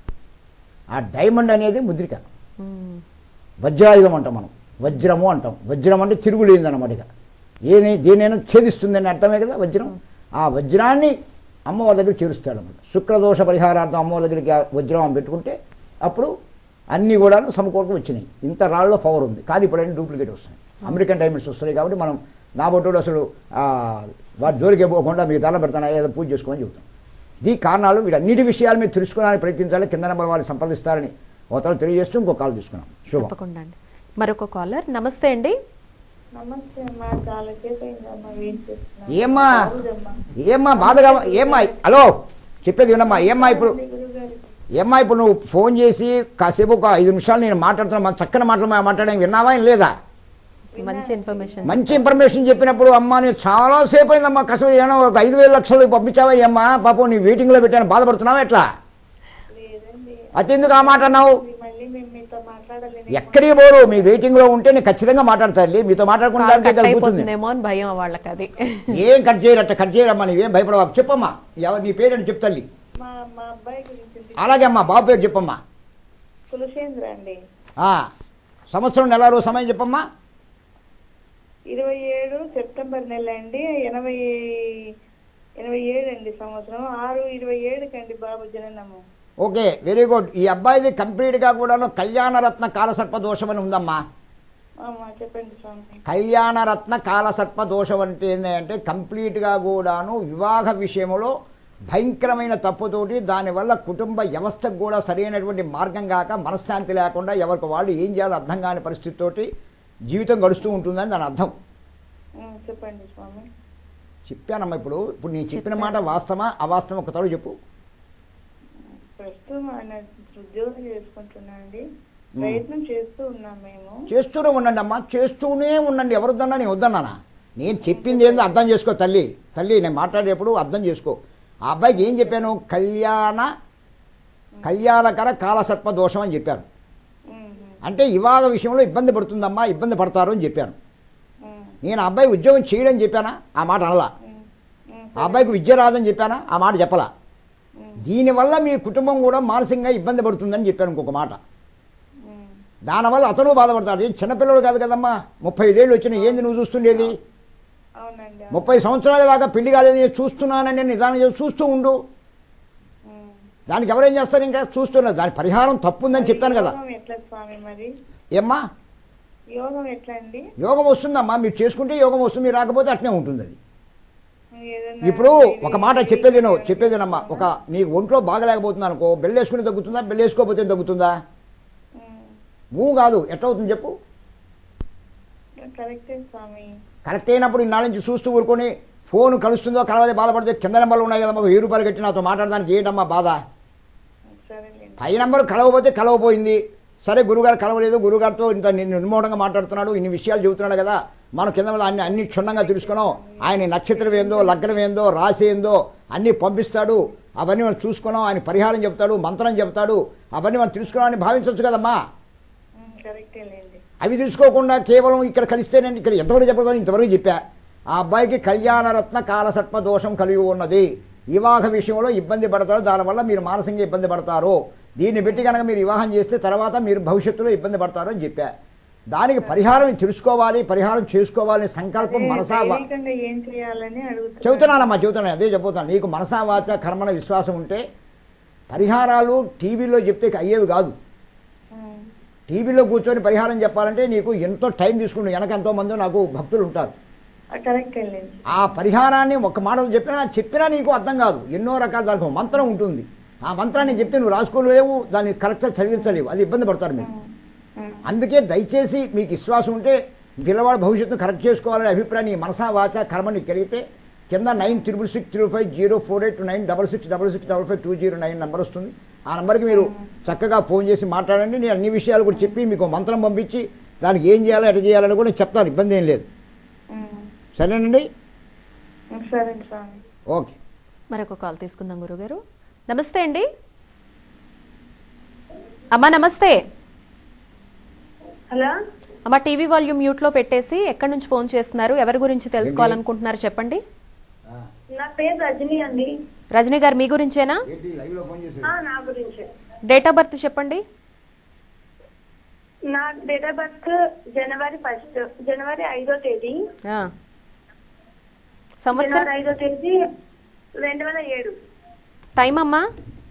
ఆ డైమండ్ అనేది ముద్రిక
మ్మ్.
వజ్రాయుధం అంటాం మనం వజ్రము అంటాం వజ్రం అంటే తిరుగులేదన్నమాట ఇక ఏది దేనైనా ఛేదిస్తుందని అర్థమే కదా వజ్రం ఆ వజ్రాన్ని అమ్మవారి దగ్గర చేరుస్తాడు అనమాట శుక్రదోష పరిహారార్థం అమ్మవారి దగ్గరికి ఆ వజ్రం అని పెట్టుకుంటే అప్పుడు అన్నీ కూడా సమకూరకు వచ్చినాయి ఇంత రాళ్ళలో పవర్ ఉంది కానీ ఇప్పుడన్నీ డూప్లికేట్ వస్తున్నాయి అమెరికన్ డైమండ్స్ వస్తున్నాయి కాబట్టి మనం నా బొట్టుడు అసలు ఆ, వాటి జోలికి పోకుండా మీకు దండం పెడతాను ఏదో పూజ చేసుకోమని చెబుతాం ఈ కారణాలు వీటన్నిటి విషయాలు మీరు తెలుసుకోవడానికి ప్రయత్నించాలి కింద నెంబర్ వారిని సంప్రదిస్తారని ఒకరు తెలియజేస్తూ ఇంకో కాల్ తీసుకున్నాం శుభం
తప్పకుండా అండి మరొక కాలర్ నమస్తే అండి
నమస్తే అమ్మా చాలా సేపు అయిందమ్మా వెయిట్ చేస్తున్నా
ఏమ్మా
రోజమ్మా
ఏమ్మా బాధగా ఏమ్మా హలో చెప్పేది వినమ్మా ఏమ్మా ఇప్పుడు
గురుగారు
ఏమ్మా ఇప్పుడు నువ్వు ఫోన్ చేసి కాసేపు ఒక ఐదు నిమిషాలు నేను మాట్లాడుతున్నా మన చక్కని మాటలు మాట్లాడే విన్నావా ఏం లేదా
మంచి ఇన్ఫర్మేషన్
మంచి ఇన్ఫర్మేషన్ చెప్పినప్పుడు అమ్మా నేను చాలా సేపు అయిందమ్మా కసవ ఏమో ఒక ఐదు వేల లక్షలు పంపించావా ఏమ్మా పాపం నీ వెయిటింగ్లో పెట్టాను బాధపడుతున్నావా ఎట్లా
లేదండి
అతెందుకు ఆ మాట అన్నావు
మళ్ళీ మేము మీతో మాట్లాడలేము
ఎక్కడికి పోరు మీ వెయిటింగ్లో ఉంటే నేను ఖచ్చితంగా మాట్లాడతాను మీతో మాట్లాడుకుంటే
కట్
కలిగిపోతుంది
అయిపోతుందేమో అని భయం వాళ్ళకి అది
ఏం కట్ చేయరట కట్ చేయరమ్మా నీవేం భయపడవా చెప్పమ్మా ఎవరు నీ పేరు అని చెప్తాల్లి
మా మా అబ్బాయి గురించి
అలాగే అమ్మా బాబు పేరు చెప్పమ్మా
కులశేంద్ర అండి
ఆ, సంవత్సరం నెల రోజు సమయం చెప్పమ్మా
ఇరవై ఏడు సెప్టెంబర్ నెల అండి ఎనభై ఎనభై ఏడు అండి సంవత్సరం ఆరు ఇరవై ఏడుకి అండి బాబు జననము
ఓకే వెరీ గుడ్ ఈ అబ్బాయిది కంప్లీట్గా కూడాను కళ్యాణరత్న కాలసర్ప దోషం అని ఉందమ్మా
అమ్మా చెప్పండి స్వామి
కళ్యాణరత్న కాలసర్ప దోషం అంటే ఏంటంటే కంప్లీట్గా కూడాను వివాహ విషయంలో భయంకరమైన తప్పుతోటి దానివల్ల కుటుంబ వ్యవస్థకు కూడా సరైనటువంటి మార్గం కాక మనశ్శాంతి లేకుండా ఎవరికి వాళ్ళు ఏం చేయాలో అర్థం కాని పరిస్థితితోటి జీవితం గడుస్తూ ఉంటుందని దాని అర్థం
ఉం, చెప్పండి స్వామి
చెప్పానమ్మా ఇప్పుడు ఇప్పుడు నేను చెప్పిన మాట వాస్తవమా అవాస్తవం ఒక తడు చెప్పు
ప్రస్తుతం ఆయన ఉద్యోగం చేసుకుంటున్నా అండి ప్రయత్నం చేస్తూ ఉన్నాం మేము
చేస్తూనే ఉండండి అమ్మా చేస్తూనే ఉండండి ఎవరిదన్నా నేను వద్దన్నానా నేను చెప్పింది ఏందో అర్థం చేసుకో తల్లి తల్లి నేను మాట్లాడేటప్పుడు అర్థం చేసుకో ఆ అబ్బాయికి ఏం చెప్పాను కళ్యాణ కళ్యాణకర కాలసర్ప దోషం అని చెప్పాను
ఉం, ఉం,
అంటే వివాహ విషయంలో ఇబ్బంది పడుతుందమ్మా ఇబ్బంది పడతారు అని చెప్పాను
ఉం,
నేను ఆ అబ్బాయి ఉద్యోగం చేయడం చెప్పానా ఆ మాట అనలా
ఉం, ఉం,
ఆ అబ్బాయికి విద్య రాదని చెప్పానా ఆ మాట చెప్పలా దీనివల్ల మీ కుటుంబం కూడా మానసికంగా ఇబ్బంది పడుతుందని చెప్పాను ఇంకొక మాట
ఉం.
దానివల్ల అతను బాధపడతాడు ఏం చిన్నపిల్లడు కాదు కదమ్మా ముప్పై ఐదేళ్ళు వచ్చిన ఏంది నువ్వు చూస్తుండేది
అవునండి
ముప్పై సంవత్సరాల దాకా పెళ్లి కాలేదు నేను చూస్తున్నానని నేను నిదానం చేసి చూస్తూ ఉండు
ఉం.
దానికి ఎవరేం చేస్తారు ఇంకా చూస్తున్నారు దాని పరిహారం తప్పు ఉందని చెప్పాను కదా
యోగం ఎట్లా స్వామి మరి
ఏమ్మా
యోగం ఎట్లా అండి
యోగం వస్తుందమ్మా మీరు చేసుకుంటే యోగం వస్తుంది మీరు రాకపోతే అట్నే ఉంటుంది అది
ఏదైనా
ఇప్పుడు ఒక మాట చెప్పేది నువ్వు చెప్పేదేనమ్మా ఒక నీకు ఒంట్లో బాగలేకపోతుంది అనుకో బెల్లేసుకుని తగ్గుతుందా బెల్లేసుకోకపోతే తగ్గుతుందా
ఉం.
మూవ్ కాదు ఎట్లా అవుతుంది చెప్పు
కరెక్టే స్వామి
కరెక్ట్ అయినప్పుడు ఇన్నాళ్ళ నుంచి చూస్తూ ఊరుకొని ఫోన్ కలుస్తుందో కలవదే బాధపడితే కింద నెంబర్లు ఉన్నాయి కదమ్మా వెయ్యి రూపాయలు కట్టి నాతో మాట్లాడడానికి ఏంటమ్మా బాధ
సరేలేండి
పై నెంబర్ కలవకపోతే కలవపోయింది సరే గురుగారు కలవలేదు గురుగారితో ఇంత నిన్ను నిర్మోహంగా మాట్లాడుతున్నాడు ఇన్ని విషయాలు చెబుతున్నాడు కదా మనం కింద మీద అన్ని అన్ని క్షుణ్ణంగా తెలుసుకున్నాం ఆయన నక్షత్రం ఏందో లగ్నం ఏందో రాశి ఏందో అన్నీ పంపిస్తాడు అవన్నీ మనం చూసుకున్నాం ఆయన పరిహారం చెప్తాడు మంత్రం చెప్తాడు అవన్నీ మనం తెలుసుకున్నామని భావించవచ్చు కదమ్మా
కరెక్టేలేండి
అవి తెలుసుకోకుండా కేవలం ఇక్కడ కలిస్తే నేను ఇక్కడ ఎంతవరకు చెప్పదని ఇంతవరకు చెప్పా ఆ అబ్బాయికి కళ్యాణరత్న కాలసర్ప దోషం కలిగి ఉన్నది వివాహ విషయంలో ఇబ్బంది పడతారు దానివల్ల మీరు మానసికంగా ఇబ్బంది పడతారు దీన్ని పెట్టి కనుక మీరు వివాహం చేస్తే తర్వాత మీరు భవిష్యత్తులో ఇబ్బంది పడతారు అని చెప్పా దానికి పరిహారం తెలుసుకోవాలి పరిహారం చేసుకోవాలనే సంకల్పం మనసా వా-
తెలియకుండా ఏం చేయాలని అడుగుతున్నా
చెబుతున్నానమ్మా చెబుతున్నాను అదే చెబుతాను నీకు మనసా వాచ కర్మణ విశ్వాసం ఉంటే పరిహారాలు టీవీలో చెప్తే అయ్యేవి కాదు
ఉమ్,
టీవీలో కూర్చొని పరిహారం చెప్పాలంటే నీకు ఎంతో టైం తీసుకుంటు వెనక ఎంతో మంది నాకు భక్తులు ఉంటారు
ఆ, కరెక్టేలేండి
ఆ పరిహారాన్ని ఒక మాటలు చెప్పినా చెప్పినా నీకు అర్థం కాదు ఎన్నో రకాల దానికి ఒక మంత్రం ఉంటుంది ఆ మంత్రాన్ని చెప్తే నువ్వు రాసుకోలేవు దాన్ని కరెక్ట్గా చదివించలేవు అది ఇబ్బంది పడతారు మీరు
ఉమ్,
అందుకే దయచేసి మీకు విశ్వాసం ఉంటే పిల్లవాడు భవిష్యత్తును కరెక్ట్ చేసుకోవాలనే అభిప్రాయం నీ మనసా వాచ కర్మ నీకు కలిగితే కింద nine triple six three five zero four eight nine double six double six double five two zero nine number వస్తుంది ఆ నెంబర్కి మీరు చక్కగా ఫోన్ చేసి మాట్లాడండి నేను అన్ని విషయాలు కూడా చెప్పి మీకు మంత్రం పంపించి దానికి ఏం చేయాలో ఎట చేయాలని కూడా నేను చెప్తాను ఇబ్బంది ఏం లేదు
ఉమ్,
సరేనండి
ఉమ్, సరే స్వామి
ఓకే
మరొక కాల్ తీసుకుందాం గురుగారు నమస్తే అండి అమ్మా నమస్తే
హలో
అమ్మా టీవీ వాల్యూమ్ మ్యూట్ లో పెట్టేసి ఎక్కడి నుంచి ఫోన్ చేస్తున్నారు ఎవరి గురించి తెలుసుకోవాలనుకుంటున్నారు చెప్పండి
నా పేరు రజనీ అండి
రజనీ గారు మీ గురించేనా
లైవ్లో ఫోన్ చేసి
ఆ, నా గురించి
డేట్ ఆఫ్ బర్త్ చెప్పండి
నా date of birth January first జనవరి ఐదో తేదీ
ఆ. సంవత్సరం
జనవరి ఐదో తేదీ రెండు వేల ఏడు
టైం అమ్మా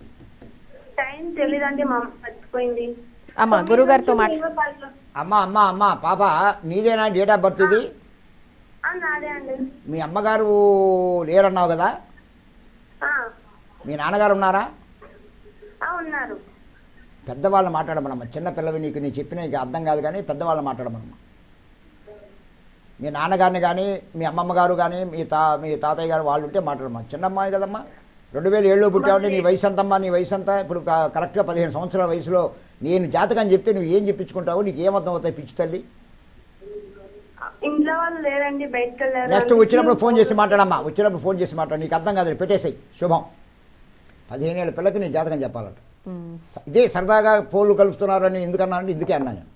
టైం తెలీదండి మా అమ్మ మర్చిపోయింది
అమ్మా గురుగారితో మాట్లా
ఇరవై పదిలో.
అమ్మ అమ్మ అమ్మ పాప నీదేనా డేట్ ఆఫ్ బర్త్ ఇది
ఆ, నాదే అండి
మీ అమ్మగారు లేరన్నావు కదా
ఆ,
మీ నాన్నగారు ఉన్నారా
ఆ, ఉన్నారు
పెద్దవాళ్ళు మాట్లాడమనమ్మ చిన్న పిల్లవి నీకు నేను చెప్పిన నీకు అర్థం కాదు కానీ పెద్దవాళ్ళు మాట్లాడమనమ్మ మీ నాన్నగారిని కానీ మీ అమ్మమ్మ గారు కానీ మీ తా మీ తాతయ్య గారు వాళ్ళు ఉంటే మాట్లాడమ్మా చిన్న అమ్మాయి కదమ్మా రెండు వేల ఏడులో పుట్టావంటే నీ వయసు ఎంతమ్మా నీ వయసు అంతా ఇప్పుడు క- కరెక్ట్గా పదిహేను సంవత్సరాల వయసులో నేను జాతకం చెప్తే నువ్వు ఏం చెప్పించుకుంటావు నీకు ఏమర్థం అవుతాయి పిచ్చి తల్లి
ఇంట్లో వాళ్ళు లేరండి బయటకు వెళ్ళారు
నెక్స్ట్ వచ్చినప్పుడు ఫోన్ చేసి మాట్లాడమ్మా వచ్చినప్పుడు ఫోన్ చేసి మాట్లాడు నీకు అర్థం కాదు పెట్టేసాయి శుభం పదిహేను ఏళ్ళ పిల్లకి నీ జాతకం చెప్పాలంట
ఉమ్.
స- ఇదే సరదాగా ఫోన్లు కలుస్తున్నారని ఎందుకన్నానంటే ఇందుకే అన్నా నేను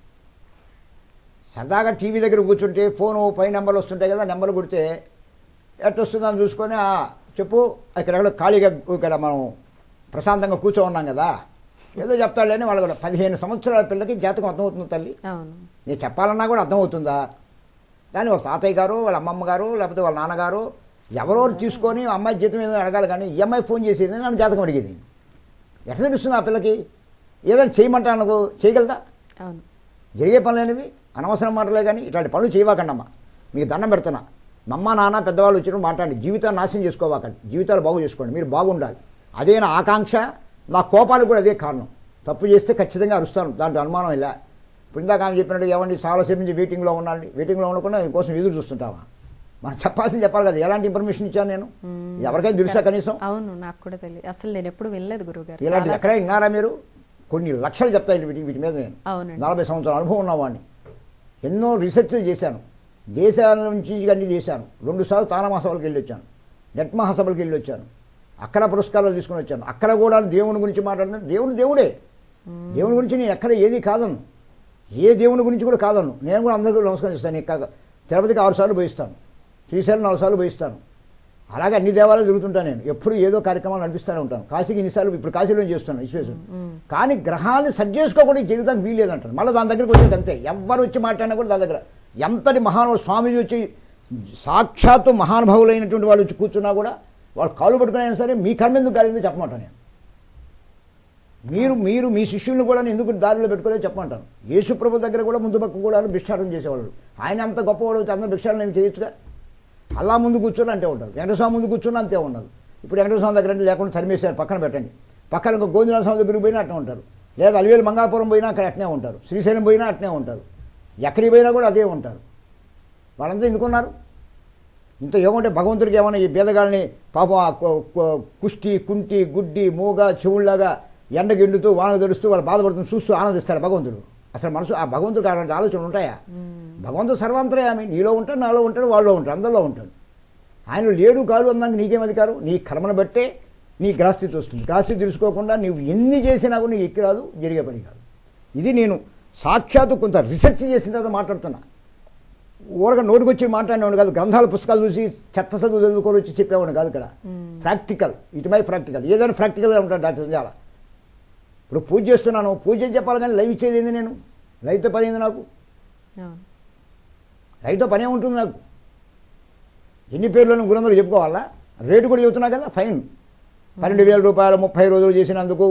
సరదాగా టీవీ దగ్గర కూర్చుంటే ఫోను పై నెంబర్లు వస్తుంటాయి కదా నెంబర్లు కొడితే ఎట్ వస్తుందని చూసుకొని "ఆ, చెప్పు ఇక్కడ ఖాళీగా ఇక్కడ మనం ప్రశాంతంగా కూర్చో ఉన్నాం కదా ఏదో చెప్తాడని వాళ్ళు కూడా పదిహేను సంవత్సరాల పిల్లకి జాతకం అర్థమవుతుంది తల్లి
అవును
నేను చెప్పాలన్నా కూడా అర్థమవుతుందా దాని వాళ్ళ తాతయ్య గారు వాళ్ళ అమ్మమ్మ గారు లేకపోతే వాళ్ళ నాన్నగారు ఎవరో తీసుకొని అమ్మాయి జీతం ఏదో అడగాలి కానీ ఈ అమ్మాయి ఫోన్ చేసేది నన్ను జాతకం అడిగేది ఎట్లా తెలుస్తుంది ఆ పిల్లకి ఏదైనా చేయమంటాను నాకు చేయగలదా
అవును
జరిగే పనులేనివి అనవసరం మాటలే కానీ ఇట్లాంటి పనులు చేయవాకండమ్మా మీకు దండం పెడుతున్నా మా అమ్మ నాన్న పెద్దవాళ్ళు వచ్చినప్పుడు మాట్లాడండి జీవితాన్ని నాశనం చేసుకోవాకండి జీవితాలు బాగు చేసుకోండి మీరు బాగుండాలి అదే నా ఆకాంక్ష నా కోపానికి కూడా అదే కారణం తప్పు చేస్తే ఖచ్చితంగా అరుస్తాను దాంట్లో అనుమానం ఇలా ఇప్పుడు ఇందాక ఆమె చెప్పినట్టు ఏమండి చాలాసేపు నుంచి వెయిటింగ్లో ఉండాలి వెయిటింగ్లో ఉండకుండా కోసం ఎదురు చూస్తుంటావా మనం చెప్పాల్సింది చెప్పాలి కదా ఎలాంటి ఇన్ఫర్మేషన్ ఇచ్చాను నేను ఇది ఎవరికైనా తెలుసా కనీసం
అవును నాకు కూడా తెలియదు అసలు నేను ఎప్పుడు వినలేదు గురుగారు
ఇలాంటి
చాలా-
ఎక్కడ విన్నారా మీరు కొన్ని లక్షలు చెప్తాయి వీటి వీటి మీద నేను
అవునండి
నలభై సంవత్సరాల అనుభవం ఉన్నవాడిని ఎన్నో రీసెర్చ్లు చేశాను దేశాల నుంచి అన్ని చేశాను రెండుసార్లు తానా మహాసభలకు వెళ్ళి వచ్చాను నెట్ మహాసభలకు వెళ్ళి వచ్చాను అక్కడ పురస్కారాలు తీసుకొని వచ్చాను అక్కడ కూడా దేవుని గురించి మాట్లాడుతున్నాను దేవుడు దేవుడే దేవుని గురించి నేను ఎక్కడ ఏది కాదను ఏ దేవుని గురించి కూడా కాదను నేను కూడా అందరికీ నమస్కారం చేస్తాను ఇక్కడ తిరుపతికి ఆరు సార్లు పోయిస్తాను శ్రీశైలం నాలుగు సార్లు పోయిస్తాను అలాగే అన్ని దేవాలయాలు తిరుగుతుంటాను నేను ఎప్పుడు ఏదో కార్యక్రమాలు నడిపిస్తూనే ఉంటాను కాశీకి ఇన్నిసార్లు ఇప్పుడు కాశీలో చేస్తున్నాను విశ్వేశ్వరం కానీ గ్రహాన్ని సరి చేసుకోకుండా ఈ జీవితానికి వీలేదంటారు మళ్ళీ దాని దగ్గరికి వచ్చేది అంతే ఎవ్వరు వచ్చి మాట్లాడినా కూడా దాని దగ్గర ఎంతటి మహానుభావు స్వామీజీ వచ్చి సాక్షాత్తు మహానుభావులైనటువంటి వాళ్ళు వచ్చి కూర్చున్నా కూడా వాళ్ళు కాలు పట్టుకునైనా సరే మీ కర్మ ఎందుకు కాలేదు చెప్పమంటాను నేను మీరు మీరు మీ శిష్యుల్ని కూడా ఎందుకు దారిలో పెట్టుకోలేదు చెప్పమంటాను యేసుప్రభు దగ్గర కూడా ముందు పక్క కూడా భిక్షాటం చేసేవాళ్ళు ఆయన అంత గొప్పవాడు వచ్చి అందరూ భిక్షాటం ఏమి చేయొచ్చుగా అల్లా ముందు కూర్చొని అంతే ఉంటారు వెంకటస్వామి ముందు కూర్చొని అంతే ఉండదు ఇప్పుడు వెంకటస్వామి దగ్గర అంటే లేకుండా తరిమేశారు పక్కన పెట్టండి పక్కన ఇంకో గోవిందరాజ స్వామి దగ్గరికి పోయినా అట్నే ఉంటారు లేదా అలివేలు మంగాపురం పోయినా అక్కడ అట్నే ఉంటారు శ్రీశైలం పోయినా అట్నే ఉంటారు ఎక్కడికి పోయినా కూడా అదే ఉంటారు వాళ్ళంతా ఎందుకున్నారు ఇంత ఏమంటే భగవంతుడికి ఏమైనా ఈ బీదగాళ్ళని పాపం ఆ కు- కు- కుష్టి కుంటి గుడ్డి మూగ చెవుల్లాగా ఎండగిండుతూ వాన తెరుస్తూ వాళ్ళు బాధపడుతూ చూస్తూ ఆనందిస్తాడు భగవంతుడు అసలు మనసు ఆ భగవంతుడికి అలాంటి ఆలోచనలు ఉంటాయా భగవంతుడు సర్వాంతరయామి నీలో ఉంటాడు నాలో ఉంటాడు వాళ్ళలో ఉంటాడు అందరిలో ఉంటాడు ఆయన లేడు కాడు అందాక నీకేం అధికారం నీ కర్మను బట్టే నీ గ్రాస్థితి వస్తుంది గ్రాస్థితి తెలుసుకోకుండా నువ్వు ఎన్ని చేసినా కూడా నీకు ఎక్కి రాదు జరిగే పని కాదు ఇది నేను సాక్షాత్తు కొంత రీసెర్చ్ చేసిన తర్వాత మాట్లాడుతున్నా ఊరగా నోటికొచ్చి మాట్లాడినవాడు కాదు గ్రంథాల పుస్తకాలు చూసి చెత్త చదువు చదువుకొని వచ్చి చెప్పేవాడు కాదు ఇక్కడ ప్రాక్టికల్ ఇటు మై ప్రాక్టికల్ ఏదైనా ప్రాక్టికల్గా ఉంటాడు డాక్టర్ సంజాల ఇప్పుడు పూజ చేస్తున్నాను పూజ చేసి చెప్పాలి కానీ లైవ్ ఇచ్చేది ఏంది నేను లైవ్తో పని ఏంది నాకు
అవును
లైవ్తో పనే ఉంటుంది నాకు ఎన్ని పేర్లను గురందరూ చెప్పుకోవాలా రేటు కూడా చెబుతున్నా కదా ఫైన్ పన్నెండు వేల రూపాయలు ముప్పై రోజులు చేసినందుకు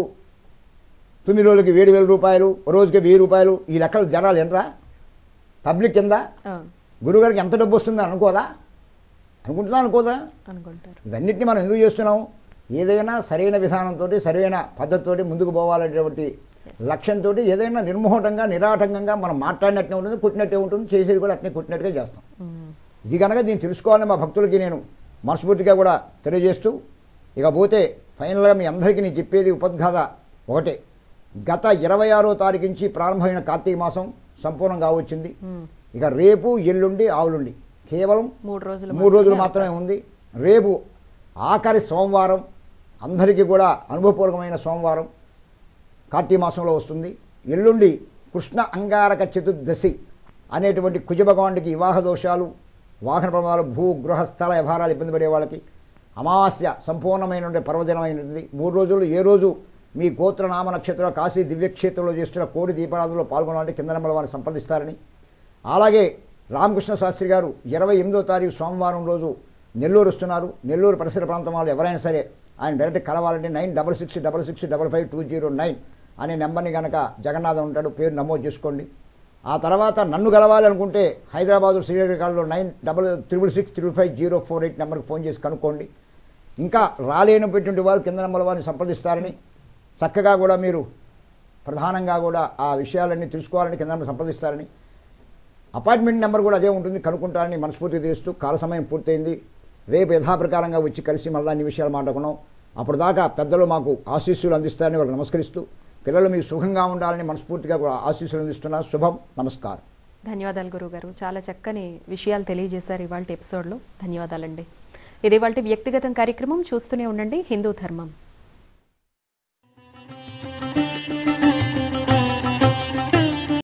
తొమ్మిది రోజులకి ఏడు వేల రూపాయలు ఓ రోజుకి వెయ్యి రూపాయలు ఈ లెక్కలు జనాలు ఎంట్రా పబ్లిక్ కింద
అవును
గురువుగారికి ఎంత డబ్బు వస్తుందో అనుకోదా అనుకుంటుందా అనుకోదా
అనుకుంటారు
ఇవన్నిటిని మనం ఎందుకు చేస్తున్నాం ఏదైనా సరైన విధానంతో సరైన పద్ధతితోటి ముందుకు పోవాలనేటువంటి లక్ష్యంతో ఏదైనా నిర్మోహటంగా నిరాటంకంగా మనం మాట్లాడినట్టే ఉంటుంది కుట్టినట్టే ఉంటుంది చేసేది కూడా అట్నే కుట్టినట్టుగా చేస్తాం
ఉమ్.
ఇది కనుక దీన్ని తెలుసుకోవాలని మా భక్తులకి నేను మనస్ఫూర్తిగా కూడా తెలియజేస్తూ ఇక పోతే ఫైనల్గా మీ అందరికీ నేను చెప్పేది ఉపద్ఘాత ఒకటే గత ఇరవై ఆరో తారీఖు నుంచి ప్రారంభమైన కార్తీక మాసం సంపూర్ణంగా వచ్చింది
ఉమ్.
ఇక రేపు ఎల్లుండి ఆవులుండి కేవలం
మూడు రోజులు
మూడు రోజులు
మాత్రమే
మాత్రమే ఉంది రేపు ఆఖరి సోమవారం అందరికీ కూడా అనుభవపూర్వకమైన సోమవారం కార్తీక మాసంలో వస్తుంది ఎల్లుండి కృష్ణ అంగారక చతుర్దశి అనేటువంటి కుజ భగవానుడికి వివాహ దోషాలు వాహన ప్రమాదాలు భూ గృహ స్థల వ్యవహారాలు ఇబ్బంది పడే వాళ్ళకి అమావాస్య సంపూర్ణమైన పర్వదినమైనది మూడు రోజులు ఏ రోజు మీ గోత్రనామ నక్షత్ర కాశీ దివ్యక్షేత్రంలో చేస్తున్న కోడి దీపారాధనలో పాల్గొనాలంటే కింద నెంబర్ వారిని సంప్రదిస్తారని అలాగే రామకృష్ణ శాస్త్రి గారు ఇరవై ఎనిమిదో తారీఖు సోమవారం రోజు నెల్లూరు వస్తున్నారు నెల్లూరు పరిసర ప్రాంతం వాళ్ళు ఎవరైనా సరే ఆయన డైరెక్ట్ కలవాలంటే nine double six double six double five two zero nine అనే నెంబర్ని కనుక జగన్నాథం ఉంటాడు పేరు నమోదు చేసుకోండి ఆ తర్వాత నన్ను కలవాలనుకుంటే హైదరాబాదు శ్రీకాకుళంలో nine double triple six triple five zero four eight నెంబర్కి ఫోన్ చేసి కనుక్కోండి ఇంకా రాలేనటువంటి వారు కింద నెంబర్ వారిని సంప్రదిస్తారని చక్కగా కూడా మీరు ప్రధానంగా కూడా ఆ విషయాలన్నీ తెలుసుకోవాలని కింద నెంబర్ సంప్రదిస్తారని అపార్ట్మెంట్ నెంబర్ కూడా అదే ఉంటుంది కనుక్కుంటారని మనస్ఫూర్తి తెలుస్తూ కాల సమయం పూర్తయింది రేపు యథాప్రకారంగా వచ్చి కలిసి మళ్ళీ అన్ని విషయాలు మాట్లాడుకున్నాం అప్పుడు దాకా పెద్దలు మాకు ఆశీస్సులు అందిస్తారని వాళ్ళకి నమస్కరిస్తూ పిల్లలు మీకు సుఖంగా ఉండాలని మనస్ఫూర్తిగా కూడా ఆశీస్సులు అందిస్తున్నా శుభం నమస్కారం
ధన్యవాదాలు గురుగారు చాలా చక్కని విషయాలు తెలియజేశారు ఇవాళ ఎపిసోడ్లో ధన్యవాదాలండి ఇది వాళ్ళ వ్యక్తిగతం కార్యక్రమం చూస్తూనే ఉండండి హిందూ ధర్మం